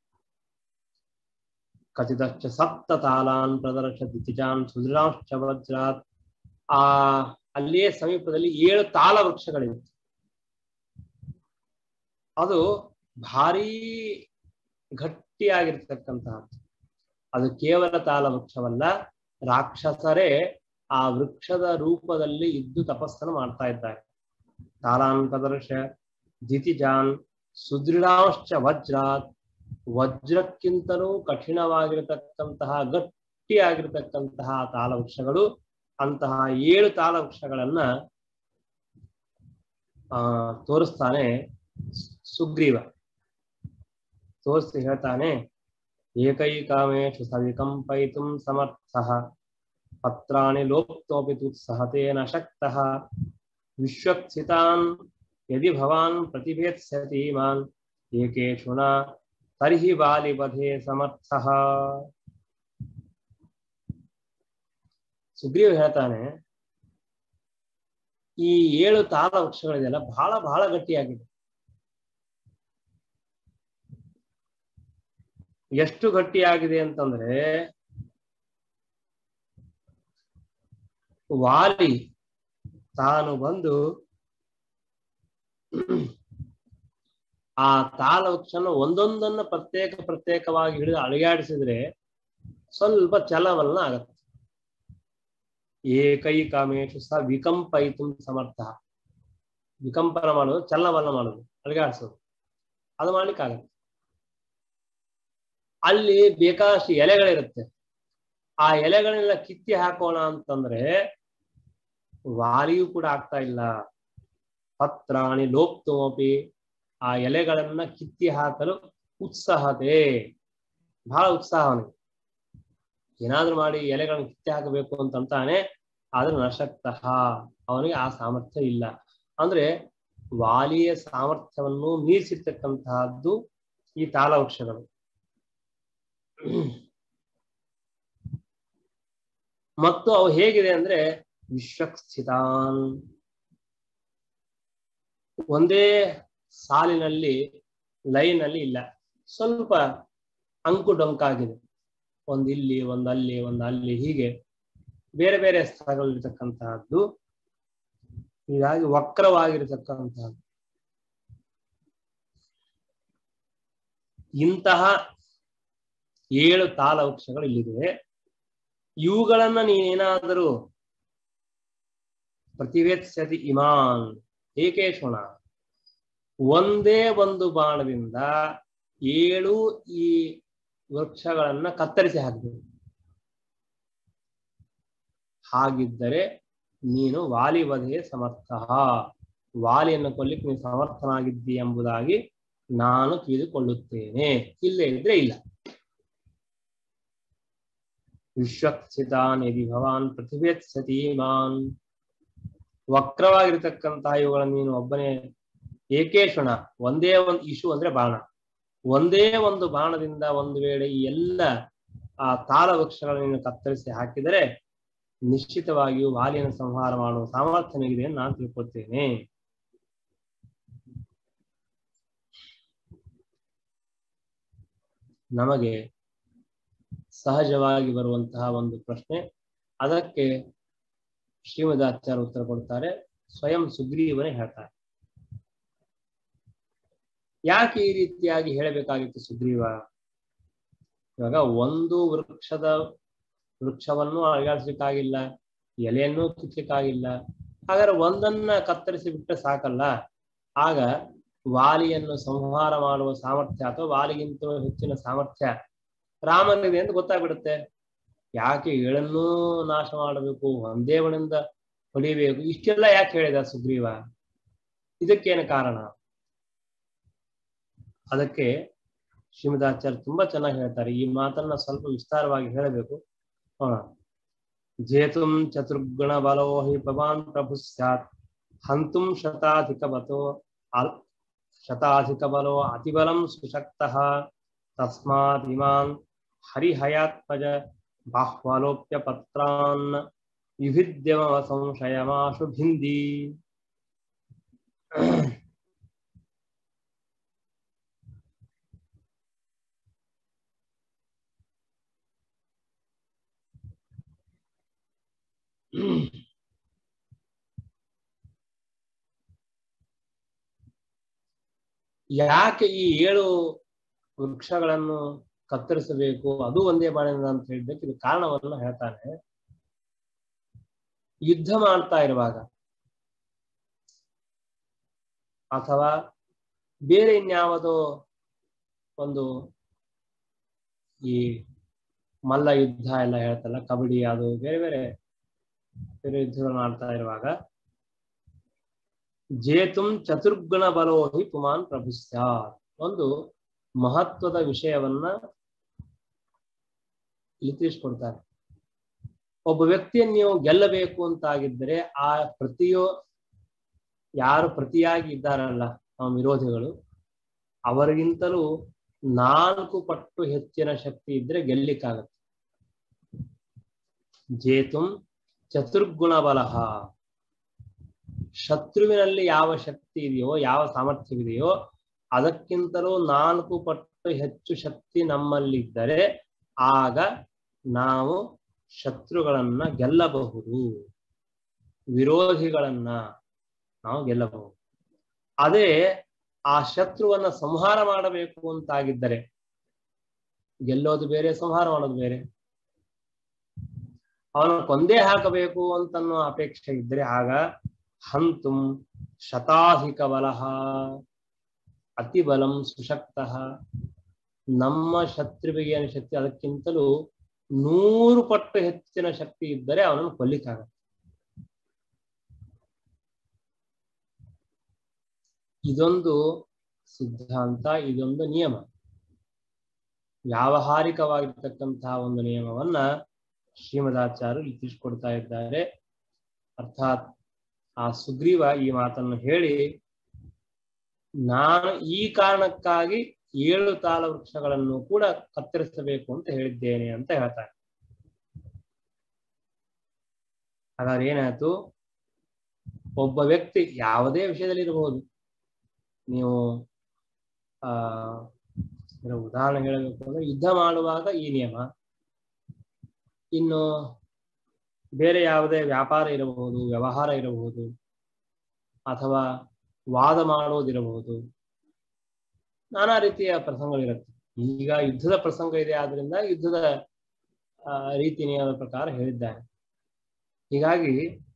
ಕಥಿತಶ್ಚ ಸಪ್ತ ತಾಲಾನ್ ಪ್ರದರ್ಶ ದಿತಿಜಾನ್ ಸುದೃಢಾಂಶ್ಚ ವಜ್ರಾತ್ ಆ ಅಲ್ಲಿಯೇ ಸಮೀಪದಲ್ಲಿ ಏಳು ತಾಳ ವೃಕ್ಷಗಳಿವೆ ಅದು ಭಾರೀ ಗಟ್ಟಿಯಾಗಿರ್ತಕ್ಕಂತಹದ್ದು ಅದು ಕೇವಲ ತಾಳ ವೃಕ್ಷವಲ್ಲ ರಾಕ್ಷಸರೇ ಆ ವೃಕ್ಷದ ರೂಪದಲ್ಲಿ ಇದ್ದು ತಪಸ್ಸನ್ನು ಮಾಡ್ತಾ ಇದ್ದಾರೆ ತಾಲಾನ್ ಪ್ರದರ್ಶ ದಿತಿಜಾನ್ ಸುದೃಢಾಂಶ್ಚ ವಜ್ರಾತ್ ವಜ್ರಕ್ಕಿಂತಲೂ ಕಠಿಣವಾಗಿರತಕ್ಕಂತಹ ಗಟ್ಟಿಯಾಗಿರ್ತಕ್ಕಂತಹ ತಾಳವೃಕ್ಷಗಳು ಅಂತಹ ಏಳು ತಾಳವೃಕ್ಷಗಳನ್ನ ಆ ತೋರಿಸ್ತಾನೆ ಸುಗ್ರೀವ ತೋರಿಸಿ ಹೇಳ್ತಾನೆ ಏಕೈಕಾಮೇಶು ಸವಿಕಂಪಯಿತುಂ ಸಮರ್ಥಃ ಪತ್ರಾಣಿ ಲೋಪ್ತೋಪಿ ತುತ್ಸಹತೇನ ಶಕ್ತಃ ವಿಶ್ವಕ್ಷಿತಾನ್ ಯದಿ ಭವಾನ್ ಪ್ರತಿಭೇತ್ಸ್ಯತಿ ಮಾನ್ ಏಕೇಶು ನ ತರ್ಹಿ ಬಾಲಿಬಧೆ ಸಮರ್ಥಃ ಸುಗ್ರೀವ ಹೇಳ್ತಾನೆ ಈ ಏಳು ತಾಳ ವೃಕ್ಷಗಳಿದೆಯಲ್ಲ ಬಹಳ ಬಹಳ ಗಟ್ಟಿಯಾಗಿದೆ ಎಷ್ಟು ಗಟ್ಟಿಯಾಗಿದೆ ಅಂತಂದ್ರೆ ವಾಲಿ ತಾನು ಬಂದು ಆ ತಾಳ ವೃಕ್ಷನ ಒಂದೊಂದನ್ನ ಪ್ರತ್ಯೇಕ ಪ್ರತ್ಯೇಕವಾಗಿ ಹಿಡಿದು ಅಳಿಗಾಡಿಸಿದ್ರೆ ಸ್ವಲ್ಪ ಚಲವನ್ನ ಆಗತ್ತೆ ಏಕೈಕಾಮೇಶು ಸ ವಿಕಂಪಯಿತು ಸಮರ್ಥ ವಿಕಂಪನ ಮಾಡೋದು ಚಲನವನ್ನ ಮಾಡೋದು ಅಳಿಗಾಡಿಸೋದು ಅದು ಮಾಡ್ಲಿಕ್ಕಾಗತ್ತೆ ಅಲ್ಲಿ ಬೇಕಾದಷ್ಟು ಎಲೆಗಳಿರುತ್ತೆ ಆ ಎಲೆಗಳನ್ನೆಲ್ಲ ಕಿತ್ತಿ ಹಾಕೋಣ ಅಂತಂದ್ರೆ ವಾಲಿಯೂ ಕೂಡ ಆಗ್ತಾ ಇಲ್ಲ ಪತ್ರಾಣಿ ಲೋಪ್ತೋಪಿ ಆ ಎಲೆಗಳನ್ನ ಕಿತ್ತಿ ಹಾಕಲು ಉತ್ಸಾಹತೆ ಬಹಳ ಉತ್ಸಾಹ ಅವನಿಗೆ ಏನಾದ್ರೂ ಮಾಡಿ ಎಲೆಗಳನ್ನ ಕಿತ್ತಿ ಹಾಕಬೇಕು ಅಂತಂತಾನೆ ಆದ್ರೆ ನಶಕ್ತಃ ಅವನಿಗೆ ಆ ಸಾಮರ್ಥ್ಯ ಇಲ್ಲ ಅಂದ್ರೆ ವಾಲಿಯ ಸಾಮರ್ಥ್ಯವನ್ನು ಮೀರಿಸಿರ್ತಕ್ಕಂತಹದ್ದು ಈ ತಾಳವೃಕ್ಷಗಳು ಮತ್ತು ಅವು ಹೇಗಿದೆ ಅಂದ್ರೆ ವಿಶ್ವಸ್ಥಿತಾನ್ ಒಂದೇ ಸಾಲಿನಲ್ಲಿ ಲೈನ್ ಅಲ್ಲಿ ಇಲ್ಲ ಸ್ವಲ್ಪ ಅಂಕು ಡೊಂಕಾಗಿದೆ ಒಂದ್ ಇಲ್ಲಿ ಒಂದ್ ಅಲ್ಲಿ ಒಂದ್ ಅಲ್ಲಿ ಹೀಗೆ ಬೇರೆ ಬೇರೆ ಸ್ಥಳಗಳಿರ್ತಕ್ಕಂತಹದ್ದು ಹೀಗಾಗಿ ವಕ್ರವಾಗಿರತಕ್ಕಂತಹದ್ದು ಇಂತಹ ಏಳು ತಾಳ ವೃಕ್ಷಗಳು ಇಲ್ಲಿದೆ ಇವುಗಳನ್ನ ನೀನೇನಾದರೂ ಪ್ರತಿವೇತ್ಸತಿ ಇಮಾನ್ ಏಕೇಶ್ವಣ ಒಂದೇ ಒಂದು ಬಾಣದಿಂದ ಏಳು ಈ ವೃಕ್ಷಗಳನ್ನ ಕತ್ತರಿಸಿ ಹಾಕಬೇಕು ಹಾಗಿದ್ದರೆ ನೀನು ವಾಲಿವಧೆ ಸಮರ್ಥ ವಾಲಿಯನ್ನು ಕೊಲ್ಲಿಕ್ಕೆ ನೀನು ಸಮರ್ಥನಾಗಿದ್ದಿ ಎಂಬುದಾಗಿ ನಾನು ತಿಳಿದುಕೊಳ್ಳುತ್ತೇನೆ ಇಲ್ಲೇ ಇದ್ರೆ ಇಲ್ಲ ವಿಶ್ವಕ್ಷಿತಾನ್ ಯದಿ ಭವಾನ್ ಪ್ರತಿಭೇತ್ಸತಿ ಮಾನ್ ವಕ್ರವಾಗಿರ್ತಕ್ಕಂತಹ ಇವುಗಳನ್ನು ನೀನು ಒಬ್ಬನೇ ಏಕೇಶ್ವಣ ಒಂದೇ ಒಂದು ಇಶು ಅಂದ್ರೆ ಬಾಣ ಒಂದೇ ಒಂದು ಬಾಣದಿಂದ ಒಂದು ವೇಳೆ ಈ ಎಲ್ಲ ಆ ತಾಳ ವೃಕ್ಷಗಳನ್ನು ನೀನು ಕತ್ತರಿಸಿ ಹಾಕಿದರೆ ನಿಶ್ಚಿತವಾಗಿಯೂ ವಾಲಿಯನ್ನು ಸಂಹಾರ ಮಾಡುವ ಸಾಮರ್ಥ್ಯ ನಿನಗಿದೆ ಎಂದು ನಾನು ತಿಳ್ಕೊಳ್ತೇನೆ ನಮಗೆ ಸಹಜವಾಗಿ ಬರುವಂತಹ ಒಂದು ಪ್ರಶ್ನೆ ಅದಕ್ಕೆ ಶ್ರೀಮದಾಚಾರ್ಯ ಉತ್ತರ ಕೊಡ್ತಾರೆ ಸ್ವಯಂ ಸುಗ್ರೀವನೇ ಹೇಳ್ತಾರೆ ಯಾಕೆ ಈ ರೀತಿಯಾಗಿ ಹೇಳಬೇಕಾಗಿತ್ತು ಸುಗ್ರೀವ ಇವಾಗ ಒಂದು ವೃಕ್ಷದ ವೃಕ್ಷವನ್ನು ಅಳಗಾಡಿಸ್ಲಿಕ್ಕಾಗಿಲ್ಲ ಎಲೆಯನ್ನು ಕಿತ್ಲಿಕ್ಕಾಗಿಲ್ಲ ಹಾಗಾದ್ರೆ ಒಂದನ್ನ ಕತ್ತರಿಸಿ ಬಿಟ್ಟರೆ ಸಾಕಲ್ಲ ಆಗ ವಾಲಿಯನ್ನು ಸಂಹಾರ ಮಾಡುವ ಸಾಮರ್ಥ್ಯ ಅಥವಾ ವಾಲಿಗಿಂತ ಹೆಚ್ಚಿನ ಸಾಮರ್ಥ್ಯ ರಾಮನಿದೆ ಅಂತ ಗೊತ್ತಾಗ್ಬಿಡುತ್ತೆ ಯಾಕೆ ಏಳನ್ನೂ ನಾಶ ಮಾಡಬೇಕು ಒಂದೇ ಬಣಿಂದ ಹೊಡಿಬೇಕು ಇಷ್ಟೆಲ್ಲ ಯಾಕೆ ಹೇಳಿದ ಸುಗ್ರೀವ ಇದಕ್ಕೇನು ಕಾರಣ ಅದಕ್ಕೆ ಶ್ರೀಮದಾಚಾರ್ಯ ತುಂಬಾ ಚೆನ್ನಾಗಿ ಹೇಳ್ತಾರೆ ಈ ಮಾತನ್ನ ಸ್ವಲ್ಪ ವಿಸ್ತಾರವಾಗಿ ಹೇಳಬೇಕು ನೋಡೋಣ ಜೇತುಂ ಚತುರ್ಗುಣ ಬಲೋ ಹಿ ಭವಾನ್ ಪ್ರಭು ಸ್ಯಾತ್ ಹಂತುಂ ಶತಾಧಿಕ ಬತೋ ಅಲ್ ಶತಾಧಿಕ ಬಲೋ ಅತಿಬಲಂ ಸುಶಕ್ತಃ ತಸ್ಮಾತ್ ಇಮಾನ್ ಹರಿಹಯಾತ್ಮಜ ಬಾಹ್ವಲೋಪ್ಯ ಪತ್ರಾನ್ ವಿಭಿದ್ಯಮ ಸಂಶಯಮಾಶು ಭಿಂದಿ ಯಾಕೆ ಈ ಏಳು ವೃಕ್ಷಗಳನ್ನು ಕತ್ತರಿಸಬೇಕು ಅದು ಒಂದೇ ಬಾಣಿಂದ ಅಂತ ಹೇಳಿದ್ದಕ್ಕೆ ಇದು ಕಾರಣವನ್ನು ಹೇಳ್ತಾನೆ ಯುದ್ಧ ಮಾಡ್ತಾ ಇರುವಾಗ ಅಥವಾ ಬೇರೆ ಇನ್ಯಾವುದೋ ಒಂದು ಈ ಮಲ್ಲ ಯುದ್ಧ ಎಲ್ಲ ಹೇಳ್ತಲ್ಲ ಕಬಡ್ಡಿ ಅದು ಬೇರೆ ಬೇರೆ ಬೇರೆ ಯುದ್ಧಗಳನ್ನ ಆಡ್ತಾ ಇರುವಾಗ ಜೇತುಂ ಚತುರ್ಗುಣ ಬಲೋಹಿ ಪುಮಾನ್ ಪ್ರಭು ಸ್ಯಾತ್ ಒಂದು ಮಹತ್ವದ ವಿಷಯವನ್ನ ಇಲ್ಲಿ ತಿಳಿಸ್ಕೊಡ್ತಾರೆ ಒಬ್ಬ ವ್ಯಕ್ತಿಯನ್ನು ನೀವು ಗೆಲ್ಲಬೇಕು ಅಂತಾಗಿದ್ದರೆ ಆ ಪ್ರತಿಯೋ ಯಾರು ಪ್ರತಿಯಾಗಿ ಇದ್ದಾರಲ್ಲ ನಮ್ಮ ವಿರೋಧಿಗಳು ಅವರಿಗಿಂತಲೂ ನಾಲ್ಕು ಪಟ್ಟು ಹೆಚ್ಚಿನ ಶಕ್ತಿ ಇದ್ರೆ ಗೆಲ್ಲಿಕ್ಕಾಗತ್ತೆ ಜೇತುಂ ಚತುರ್ಗುಣ ಬಲಹ ಶತ್ರುವಿನಲ್ಲಿ ಯಾವ ಶಕ್ತಿ ಇದೆಯೋ ಯಾವ ಸಾಮರ್ಥ್ಯವಿದೆಯೋ ಅದಕ್ಕಿಂತಲೂ ನಾಲ್ಕು ಪಟ್ಟು ಹೆಚ್ಚು ಶಕ್ತಿ ನಮ್ಮಲ್ಲಿದ್ದರೆ ಆಗ ನಾವು ಶತ್ರುಗಳನ್ನ ಗೆಲ್ಲಬಹುದು ವಿರೋಧಿಗಳನ್ನ ನಾವು ಗೆಲ್ಲಬಹುದು ಅದೇ ಆ ಶತ್ರುವನ್ನ ಸಂಹಾರ ಮಾಡಬೇಕು ಅಂತಾಗಿದ್ದರೆ ಗೆಲ್ಲೋದು ಬೇರೆ ಸಂಹಾರ ಮಾಡೋದು ಬೇರೆ ಅವನ ಕೊಂದೇ ಹಾಕಬೇಕು ಅಂತನ್ನೋ ಅಪೇಕ್ಷೆ ಇದ್ರೆ ಆಗ ಹಂತುಂ ಶತಾಧಿಕ ಬಲಹ ಅತಿ ಬಲಂ ಸುಶಕ್ತಃ ನಮ್ಮ ಶತ್ರುವಿಗೆ ಏನು ಶಕ್ತಿ ಅದಕ್ಕಿಂತಲೂ ನೂರು ಪಟ್ಟು ಹೆಚ್ಚಿನ ಶಕ್ತಿ ಇದ್ದರೆ ಅವನನ್ನು ಕೊಲ್ಲಿಕ್ಕಾಗತ್ತೆ ಇದೊಂದು ಸಿದ್ಧಾಂತ ಇದೊಂದು ನಿಯಮ ವ್ಯಾವಹಾರಿಕವಾಗಿರ್ತಕ್ಕಂತಹ ಒಂದು ನಿಯಮವನ್ನ ಶ್ರೀಮದಾಚಾರ್ಯರು ಇಲ್ಲಿ ತಿಳಿಸ್ಕೊಡ್ತಾ ಇದ್ದಾರೆ ಅರ್ಥಾತ್ ಆ ಸುಗ್ರೀವ ಈ ಮಾತನ್ನು ಹೇಳಿ ನಾನು ಈ ಕಾರಣಕ್ಕಾಗಿ ಏಳು ತಾಳ ವೃಕ್ಷಗಳನ್ನು ಕೂಡ ಕತ್ತರಿಸಬೇಕು ಅಂತ ಹೇಳಿದ್ದೇನೆ ಅಂತ ಹೇಳ್ತಾರೆ ಹಾಗಾದ್ರೆ ಏನಾಯ್ತು ಒಬ್ಬ ವ್ಯಕ್ತಿ ಯಾವುದೇ ವಿಷಯದಲ್ಲಿ ಇರಬಹುದು ನೀವು ಆ ಉದಾಹರಣೆ ಹೇಳಬೇಕು ಅಂದ್ರೆ ಯುದ್ಧ ಮಾಡುವಾಗ ಈ ನಿಯಮ ಇನ್ನು ಬೇರೆ ಯಾವುದೇ ವ್ಯಾಪಾರ ಇರಬಹುದು ವ್ಯವಹಾರ ಇರಬಹುದು ಅಥವಾ ವಾದ ಮಾಡೋದಿರಬಹುದು ನಾನಾ ರೀತಿಯ ಪ್ರಸಂಗಗಳಿರುತ್ತೆ ಈಗ ಯುದ್ಧದ ಪ್ರಸಂಗ ಇದೆ ಆದ್ರಿಂದ ಯುದ್ಧದ ರೀತಿ ನಿಯಮದ ಪ್ರಕಾರ ಹೇಳಿದ್ದಾರೆ ಹೀಗಾಗಿ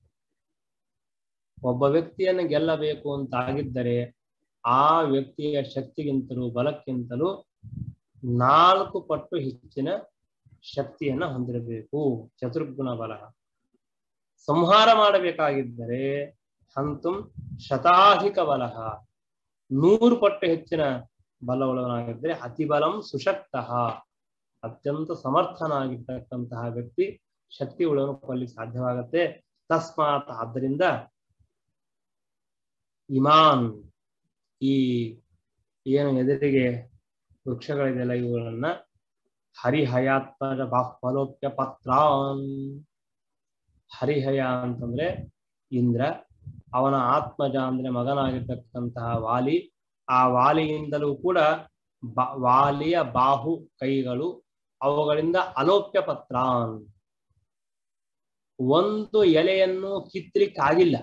ಒಬ್ಬ ವ್ಯಕ್ತಿಯನ್ನು ಗೆಲ್ಲಬೇಕು ಅಂತ ಆಗಿದ್ದರೆ ಆ ವ್ಯಕ್ತಿಯ ಶಕ್ತಿಗಿಂತಲೂ ಬಲಕ್ಕಿಂತಲೂ ನಾಲ್ಕು ಪಟ್ಟು ಹೆಚ್ಚಿನ ಶಕ್ತಿಯನ್ನ ಹೊಂದಿರಬೇಕು ಚತುರ್ಗುಣ ಬಲ ಸಂಹಾರ ಮಾಡಬೇಕಾಗಿದ್ದರೆ ಹಂತುಂ ಶತಾಧಿಕ ಬಲಹ ನೂರು ಪಟ್ಟು ಹೆಚ್ಚಿನ ಬಲವುಳ್ಳವನಾಗಿದ್ದರೆ ಅತಿ ಬಲಂ ಸುಶಕ್ತಃ ಅತ್ಯಂತ ಸಮರ್ಥನಾಗಿರ್ತಕ್ಕಂತಹ ವ್ಯಕ್ತಿ ಶಕ್ತಿ ಉಳ್ಳವನು ಕೊಲ್ಲಿಕ್ಕೆ ಸಾಧ್ಯವಾಗತ್ತೆ ತಸ್ಮಾತ್ ಆದ್ದರಿಂದ ಇಮಾನ್ ಈ ಏನು ಎದುರಿಗೆ ವೃಕ್ಷಗಳಿದೆಯಲ್ಲ ಇವುಗಳನ್ನ ಹರಿಹಯಾತ್ಮಜ ಬಾಹ್ಫಲೋಪ್ಯ ಪತ್ರಾನ್ ಹರಿಹಯ ಅಂತಂದ್ರೆ ಇಂದ್ರ ಅವನ ಆತ್ಮಜ ಅಂದ್ರೆ ಮಗನಾಗಿರ್ತಕ್ಕಂತಹ ವಾಲಿ ಆ ವಾಲಿಯಿಂದಲೂ ಕೂಡ ಬ- ವಾಲಿಯ ಬಾಹು ಕೈಗಳು ಅವುಗಳಿಂದ ಅಲೋಪ್ಯ ಪತ್ರಾನ್ ಒಂದು ಎಲೆಯನ್ನು ಕಿತ್ತಲಿಕ್ಕಾಗಿಲ್ಲ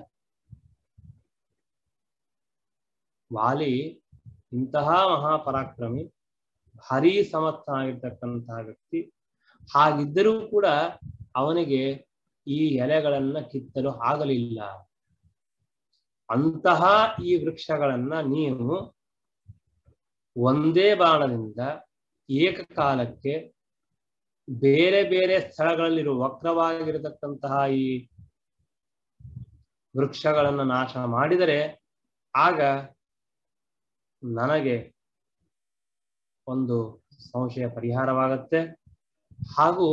ವಾಲಿ ಇಂತಹ ಮಹಾಪರಾಕ್ರಮಿ ಭಾರೀ ಸಮರ್ಥನಾಗಿರ್ತಕ್ಕಂತಹ ವ್ಯಕ್ತಿ ಹಾಗಿದ್ದರೂ ಕೂಡ ಅವನಿಗೆ ಈ ಎಲೆಗಳನ್ನ ಕಿತ್ತಲು ಆಗಲಿಲ್ಲ ಅಂತಹ ಈ ವೃಕ್ಷಗಳನ್ನ ನೀವು ಒಂದೇ ಬಾಣದಿಂದ ಏಕಕಾಲಕ್ಕೆ ಬೇರೆ ಬೇರೆ ಸ್ಥಳಗಳಲ್ಲಿರುವ ವಕ್ರವಾಗಿರತಕ್ಕಂತಹ ಈ ವೃಕ್ಷಗಳನ್ನು ನಾಶ ಮಾಡಿದರೆ ಆಗ ನನಗೆ ಒಂದು ಸಂಶಯ ಪರಿಹಾರವಾಗತ್ತೆ ಹಾಗೂ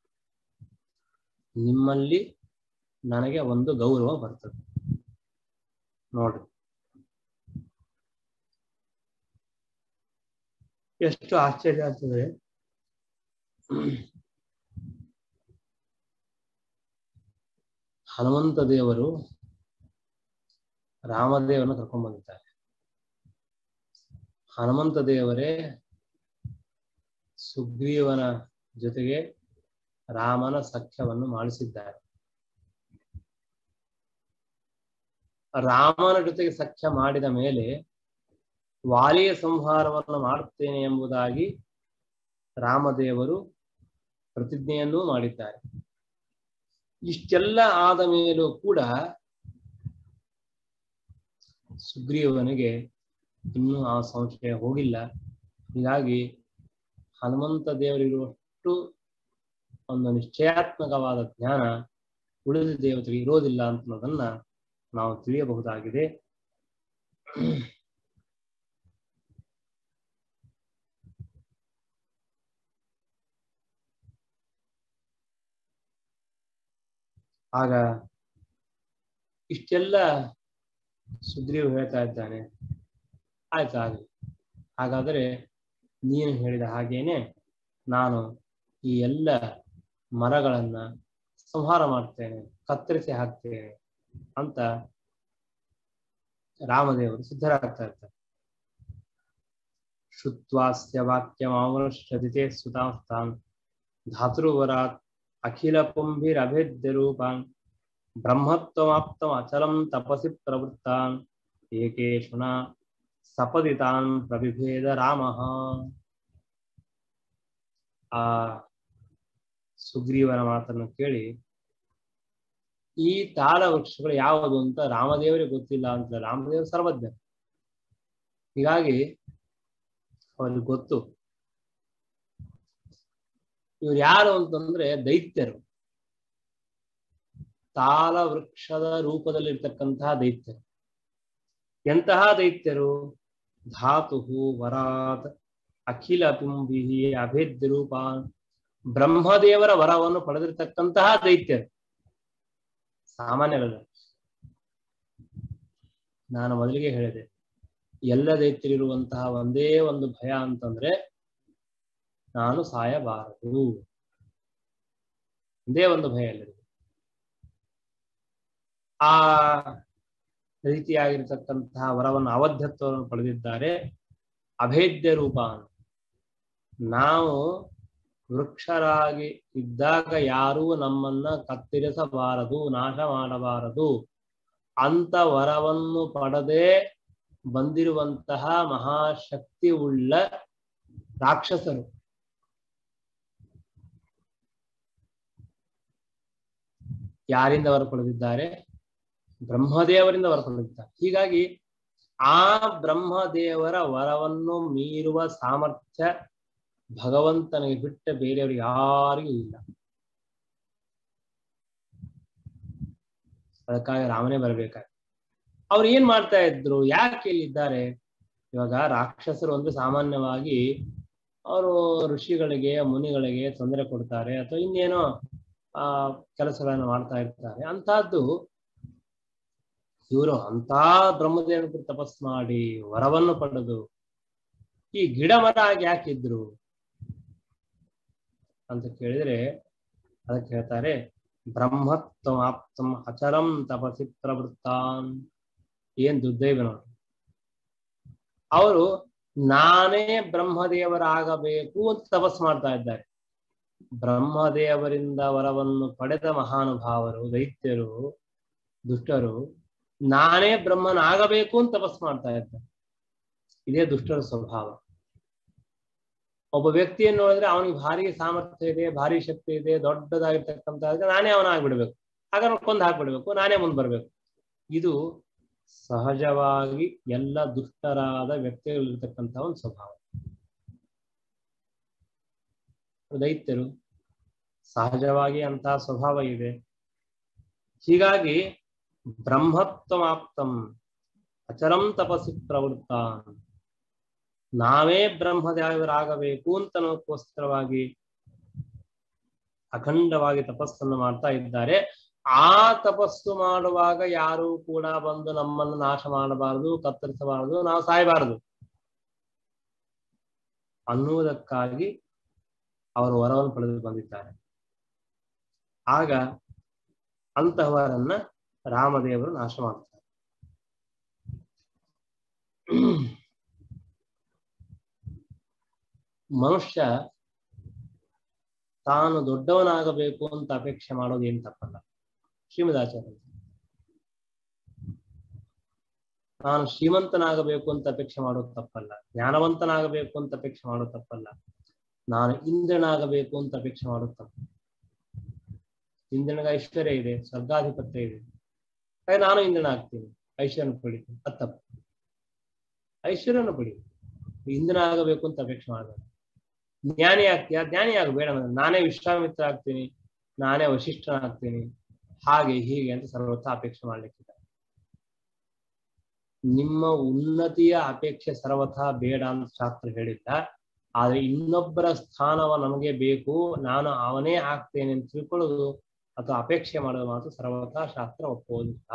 ನಿಮ್ಮಲ್ಲಿ ನನಗೆ ಒಂದು ಗೌರವ ಬರ್ತದೆ ನೋಡ್ರಿ ಎಷ್ಟು ಆಶ್ಚರ್ಯ ಆಗ್ತದೆ ಹನುಮಂತ ದೇವರು ರಾಮದೇವರನ್ನು ಕರ್ಕೊಂಡ್ ಬಂದಿದ್ದಾರೆ ಹನುಮಂತ ದೇವರೇ ಸುಗ್ರೀವನ ಜೊತೆಗೆ ರಾಮನ ಸಖ್ಯವನ್ನು ಮಾಡಿಸಿದ್ದಾರೆ ರಾಮನ ಜೊತೆಗೆ ಸಖ್ಯ ಮಾಡಿದ ಮೇಲೆ ವಾಲಿಯ ಸಂಹಾರವನ್ನು ಮಾಡುತ್ತೇನೆ ಎಂಬುದಾಗಿ ರಾಮದೇವರು ಪ್ರತಿಜ್ಞೆಯನ್ನೂ ಮಾಡಿದ್ದಾರೆ ಇಷ್ಟೆಲ್ಲ ಆದ ಮೇಲೂ ಕೂಡ ಸುಗ್ರೀವನಿಗೆ ಇನ್ನೂ ಆ ಸಂಶಯ ಹೋಗಿಲ್ಲ ಹೀಗಾಗಿ ಹನುಮಂತ ದೇವರಿರುವಷ್ಟು ಒಂದು ನಿಶ್ಚಯಾತ್ಮಕವಾದ ಜ್ಞಾನ ಉಳಿದ ದೇವತೆಗೆ ಇರೋದಿಲ್ಲ ಅನ್ನೋದನ್ನ ನಾವು ತಿಳಿಯಬಹುದಾಗಿದೆ ಆಗ ಇಷ್ಟೆಲ್ಲ ಸುಗ್ರೀವ್ ಹೇಳ್ತಾ ಇದ್ದಾನೆ ಆಯ್ತು ಆಗಲಿ ಹಾಗಾದರೆ ನೀನು ಹೇಳಿದ ಹಾಗೇನೆ ನಾನು ಈ ಎಲ್ಲ ಮರಗಳನ್ನ ಸಂಹಾರ ಮಾಡ್ತೇನೆ ಕತ್ತರಿಸಿ ಹಾಕ್ತೇನೆ ಅಂತ ರಾಮದೇವರು ಸಿದ್ಧರಾಗ್ತಾ ಇರ್ತಾರೆ ಶುತ್ವಾಸ್ಯ ವಾಕ್ಯಮಾವನುಷ್ಠದಿತೆ ಸುತಾಸ್ತಾನ್ ಧಾತೃವರಾತ್ ಅಖಿಲ ಪುಂಭಿರಭೇದ್ಯ ರೂಪಾನ್ ಬ್ರಹ್ಮತ್ವಮಾಪ್ತಂ ಅಚಲಂ ತಪಸಿ ಪ್ರವೃತ್ತಾನ್ ಏಕೇಶುನ ಸಪದಿತಾನ್ ಪ್ರವಿಭೇದ ರಾಮ ಆ ಸುಗ್ರೀವನ ಮಾತನ್ನು ಕೇಳಿ ಈ ತಾಳ ವೃಕ್ಷಗಳು ಯಾವುದು ಅಂತ ರಾಮದೇವರಿಗೆ ಗೊತ್ತಿಲ್ಲ ಅಂತ ರಾಮದೇವ ಸರ್ವಜ್ಞ ಹೀಗಾಗಿ ಅವ್ರಿಗೆ ಗೊತ್ತು ಇವ್ರು ಯಾರು ಅಂತಂದ್ರೆ ದೈತ್ಯರು ತಾಲ ವೃಕ್ಷದ ರೂಪದಲ್ಲಿರ್ತಕ್ಕಂತಹ ದೈತ್ಯರು ಎಂತಹ ದೈತ್ಯರು ಧಾತು ವರಾತ್ ಅಖಿಲ ಪಿಂಬಿ ಅಭೇದ್ಯ ರೂಪ ಬ್ರಹ್ಮದೇವರ ವರವನ್ನು ಪಡೆದಿರ್ತಕ್ಕಂತಹ ದೈತ್ಯರು ಸಾಮಾನ್ಯರಲ್ಲ ನಾನು ಮೊದಲಿಗೆ ಹೇಳಿದೆ ಎಲ್ಲ ದೈತ್ಯರಿರುವಂತಹ ಒಂದೇ ಒಂದು ಭಯ ಅಂತಂದ್ರೆ ನಾನು ಸಾಯಬಾರದು ಒಂದೇ ಒಂದು ಭಯ ಎಲ್ಲರಿಗೂ ಆ ರೀತಿಯಾಗಿರ್ತಕ್ಕಂತಹ ವರವನ್ನು ಅವಧ್ಯತ್ವವನ್ನು ಪಡೆದಿದ್ದಾರೆ ಅಭೇದ್ಯ ರೂಪ ನಾವು ವೃಕ್ಷರಾಗಿ ಇದ್ದಾಗ ಯಾರೂ ನಮ್ಮನ್ನ ಕತ್ತರಿಸಬಾರದು ನಾಶ ಮಾಡಬಾರದು ಅಂತ ವರವನ್ನು ಪಡೆದೇ ಬಂದಿರುವಂತಹ ಮಹಾಶಕ್ತಿ ಉಳ್ಳ ರಾಕ್ಷಸರು ಯಾರಿಂದ ವರ ಪಡೆದಿದ್ದಾರೆ ಬ್ರಹ್ಮದೇವರಿಂದ ವರ ಪಡೆದಿದ್ದಾರೆ ಹೀಗಾಗಿ ಆ ಬ್ರಹ್ಮದೇವರ ವರವನ್ನು ಮೀರುವ ಸಾಮರ್ಥ್ಯ ಭಗವಂತನಿಗೆ ಬಿಟ್ಟ ಬೇರೆಯವ್ರಿಗೆ ಯಾರಿಗೂ ಇಲ್ಲ ಅದಕ್ಕಾಗಿ ರಾಮನೇ ಬರಬೇಕಾಗಿ ಅವ್ರು ಏನ್ ಮಾಡ್ತಾ ಇದ್ರು ಯಾಕೆ ಇಲ್ಲಿದ್ದಾರೆ ಇವಾಗ ರಾಕ್ಷಸರು ಅಂದ್ರೆ ಸಾಮಾನ್ಯವಾಗಿ ಅವರು ಋಷಿಗಳಿಗೆ ಮುನಿಗಳಿಗೆ ತೊಂದರೆ ಕೊಡ್ತಾರೆ ಅಥವಾ ಇನ್ನೇನೋ ಆ ಕೆಲಸಗಳನ್ನು ಮಾಡ್ತಾ ಇರ್ತಾರೆ ಅಂತಹದ್ದು ಇವರು ಅಂತ ಬ್ರಹ್ಮದೇವನ ತಪಸ್ ಮಾಡಿ ವರವನ್ನು ಪಡೆದು ಈ ಗಿಡ ಮರ ಆಗಿ ಯಾಕಿದ್ರು ಅಂತ ಕೇಳಿದ್ರೆ ಅದಕ್ಕೆ ಹೇಳ್ತಾರೆ ಬ್ರಹ್ಮತ್ವಮಾಪ್ತಂ ಅಚಲಂ ತಪಸಿ ಪ್ರವೃತ್ತಾನ್ ಏನ್ ದುರ್ದೈವ ನೋಡಿ ಅವರು ನಾನೇ ಬ್ರಹ್ಮದೇವರಾಗಬೇಕು ಅಂತ ತಪಸ್ ಮಾಡ್ತಾ ಇದ್ದಾರೆ ಬ್ರಹ್ಮದೇವರಿಂದ ವರವನ್ನು ಪಡೆದ ಮಹಾನುಭಾವರು ದೈತ್ಯರು ದುಷ್ಟರು ನಾನೇ ಬ್ರಹ್ಮನಾಗಬೇಕು ಅಂತ ತಪಸ್ ಮಾಡ್ತಾ ಇದ್ದಾರೆ ಇದೇ ದುಷ್ಟರ ಸ್ವಭಾವ ಒಬ್ಬ ವ್ಯಕ್ತಿಯನ್ನು ನೋಡಿದ್ರೆ ಅವನಿಗೆ ಭಾರಿ ಸಾಮರ್ಥ್ಯ ಇದೆ ಭಾರಿ ಶಕ್ತಿ ಇದೆ ದೊಡ್ಡದಾಗಿರ್ತಕ್ಕಂಥ ನಾನೇ ಅವನ ಆಗ್ಬಿಡ್ಬೇಕು ಆಗ ಅವ್ನ ಕೊಂದು ಹಾಕ್ಬಿಡ್ಬೇಕು ನಾನೇ ಮುಂದೆ ಬರ್ಬೇಕು ಇದು ಸಹಜವಾಗಿ ಎಲ್ಲ ದುಷ್ಟರಾದ ವ್ಯಕ್ತಿಗಳಿರ್ತಕ್ಕಂಥ ಒಂದು ಸ್ವಭಾವ ದೈತ್ಯರು ಸಹಜವಾಗಿ ಅಂತಹ ಸ್ವಭಾವ ಇದೆ ಹೀಗಾಗಿ ಬ್ರಹ್ಮತ್ವಮಾಪ್ತಂ ಅಚರಂ ತಪಸ್ಸಿ ಪ್ರವೃತ್ತ ನಾವೇ ಬ್ರಹ್ಮದೇವರಾಗಬೇಕು ಅಂತ ಅನ್ನೋಕ್ಕೋಸ್ಕರವಾಗಿ ಅಖಂಡವಾಗಿ ತಪಸ್ಸನ್ನು ಮಾಡ್ತಾ ಇದ್ದಾರೆ ಆ ತಪಸ್ಸು ಮಾಡುವಾಗ ಯಾರು ಕೂಡ ಬಂದು ನಮ್ಮನ್ನು ನಾಶ ಮಾಡಬಾರದು ಕತ್ತರಿಸಬಾರದು ನಾವು ಸಾಯಬಾರದು ಅನ್ನುವುದಕ್ಕಾಗಿ ಅವರು ವರವನ್ನು ಪಡೆದು ಬಂದಿದ್ದಾರೆ ಆಗ ಅಂತಹವರನ್ನ ರಾಮದೇವರು ನಾಶ ಮಾಡ್ತಾರೆ ಮನುಷ್ಯ ತಾನು ದೊಡ್ಡವನಾಗಬೇಕು ಅಂತ ಅಪೇಕ್ಷೆ ಮಾಡೋದು ಏನ್ ತಪ್ಪಲ್ಲ ಶ್ರೀಮದಾಚಾರ್ಯ ನಾನು ಶ್ರೀಮಂತನಾಗಬೇಕು ಅಂತ ಅಪೇಕ್ಷೆ ಮಾಡೋದು ತಪ್ಪಲ್ಲ ಜ್ಞಾನವಂತನಾಗಬೇಕು ಅಂತ ಅಪೇಕ್ಷೆ ಮಾಡೋದು ತಪ್ಪಲ್ಲ ನಾನು ಇಂದ್ರನಾಗಬೇಕು ಅಂತ ಅಪೇಕ್ಷೆ ಮಾಡೋದು ತಪ್ಪು ಇಂದ್ರನಿಗೆ ಐಶ್ವರ್ಯ ಇದೆ ಸ್ವರ್ಗಾಧಿಪತ್ಯ ಇದೆ ಹಾಗೆ ನಾನು ಇಂದ್ರನಾಗ್ತೀನಿ ಐಶ್ವರ್ಯನ ಪಡಿತೀನಿ ಅದು ತಪ್ಪು ಐಶ್ವರ್ಯನ ಪಡಿ ಇಂದ್ರನ ಆಗಬೇಕು ಅಂತ ಅಪೇಕ್ಷೆ ಮಾಡಬೇಡ ಜ್ಞಾನಿ ಆಗ್ತೀಯಾ ಜ್ಞಾನಿ ಆಗಬೇಡ ನಾನೇ ವಿಶ್ವಾಮಿತ್ರ ಆಗ್ತೀನಿ ನಾನೇ ವಶಿಷ್ಠನಾಗ್ತೀನಿ ಹಾಗೆ ಹೀಗೆ ಅಂತ ಸರ್ವಥ ಅಪೇಕ್ಷೆ ಮಾಡ್ಲಿಕ್ಕಿದೆ ನಿಮ್ಮ ಉನ್ನತಿಯ ಅಪೇಕ್ಷೆ ಸರ್ವಥ ಬೇಡ ಅಂತ ಶಾಸ್ತ್ರ ಹೇಳಿಲ್ಲ ಆದ್ರೆ ಇನ್ನೊಬ್ಬರ ಸ್ಥಾನವ ನಮಗೆ ಬೇಕು ನಾನು ಅವನೇ ಆಗ್ತೇನೆ ಅಂತ ತಿಳ್ಕೊಳ್ಳೋದು ಅಥವಾ ಅಪೇಕ್ಷೆ ಮಾಡೋದು ಮಾತ್ರ ಸರ್ವಥ ಶಾಸ್ತ್ರ ಒಪ್ಪೋದಿಲ್ಲ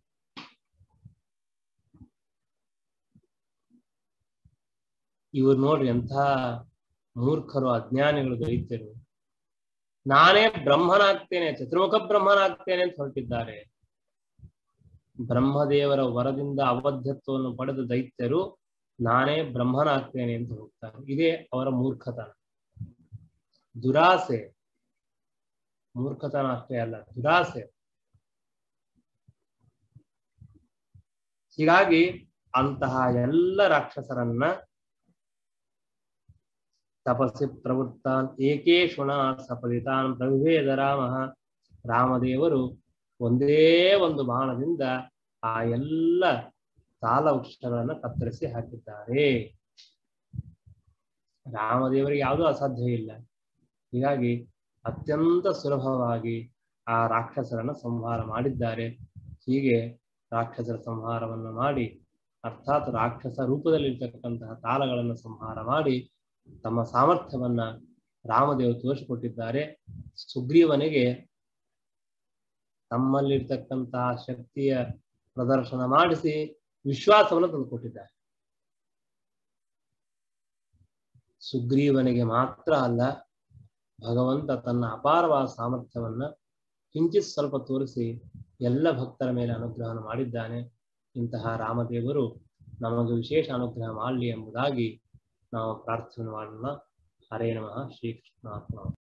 ಇವ್ರು ನೋಡ್ರಿ ಎಂಥ ಮೂರ್ಖರು ಅಜ್ಞಾನಿಗಳು ದೈತ್ಯರು ನಾನೇ ಬ್ರಹ್ಮನಾಗ್ತೇನೆ ಚತುರ್ಮುಖ ಬ್ರಹ್ಮನಾಗ್ತೇನೆ ಅಂತ ಹೊರಟಿದ್ದಾರೆ ಬ್ರಹ್ಮದೇವರ ವರದಿಂದ ಅಬದ್ಧತ್ವವನ್ನು ಪಡೆದ ದೈತ್ಯರು ನಾನೇ ಬ್ರಹ್ಮನಾಗ್ತೇನೆ ಅಂತ ಹೋಗ್ತಾರೆ ಇದೇ ಅವರ ಮೂರ್ಖತನ ದುರಾಸೆ ಮೂರ್ಖತನ ಅಷ್ಟೇ ಅಲ್ಲ ದುರಾಸೆ ಹೀಗಾಗಿ ಅಂತಹ ಎಲ್ಲ ರಾಕ್ಷಸರನ್ನ ತಪಸ್ಸಿ ಪ್ರವೃತ್ತಾನ್ ಏಕೇಶುಣ ಸಪದಿತಾನ್ ಪ್ರವಿಭೇದ ರಾಮ ರಾಮದೇವರು ಒಂದೇ ಒಂದು ಬಾಣದಿಂದ ಆ ಎಲ್ಲ ತಾಲ ವೃಕ್ಷಗಳನ್ನ ಕತ್ತರಿಸಿ ಹಾಕಿದ್ದಾರೆ ರಾಮದೇವರಿಗೆ ಯಾವುದೂ ಅಸಾಧ್ಯ ಇಲ್ಲ ಹೀಗಾಗಿ ಅತ್ಯಂತ ಸುಲಭವಾಗಿ ಆ ರಾಕ್ಷಸರನ್ನ ಸಂಹಾರ ಮಾಡಿದ್ದಾರೆ ಹೀಗೆ ರಾಕ್ಷಸರ ಸಂಹಾರವನ್ನು ಮಾಡಿ ಅರ್ಥಾತ್ ರಾಕ್ಷಸ ರೂಪದಲ್ಲಿರ್ತಕ್ಕಂತಹ ತಾಲಗಳನ್ನು ಸಂಹಾರ ಮಾಡಿ ತಮ್ಮ ಸಾಮರ್ಥ್ಯವನ್ನ ರಾಮದೇವರು ತೋರಿಸಿಕೊಟ್ಟಿದ್ದಾರೆ ಸುಗ್ರೀವನಿಗೆ ತಮ್ಮಲ್ಲಿರ್ತಕ್ಕಂತಹ ಶಕ್ತಿಯ ಪ್ರದರ್ಶನ ಮಾಡಿಸಿ ವಿಶ್ವಾಸವನ್ನು ತಂದುಕೊಟ್ಟಿದ್ದಾರೆ ಸುಗ್ರೀವನಿಗೆ ಮಾತ್ರ ಅಲ್ಲ ಭಗವಂತ ತನ್ನ ಅಪಾರವಾದ ಸಾಮರ್ಥ್ಯವನ್ನ ಕಿಂಚಿತ್ ಸ್ವಲ್ಪ ತೋರಿಸಿ ಎಲ್ಲ ಭಕ್ತರ ಮೇಲೆ ಅನುಗ್ರಹ ಮಾಡಿದ್ದಾನೆ ಇಂತಹ ರಾಮದೇವರು ನಮಗೆ ವಿಶೇಷ ಅನುಗ್ರಹ ಮಾಡಲಿ ಎಂಬುದಾಗಿ ನಾವು ಪ್ರಾರ್ಥನೆ ಮಾಡೋಣ ಹರೇ ನಮಃ ಶ್ರೀಕೃಷ್ಣ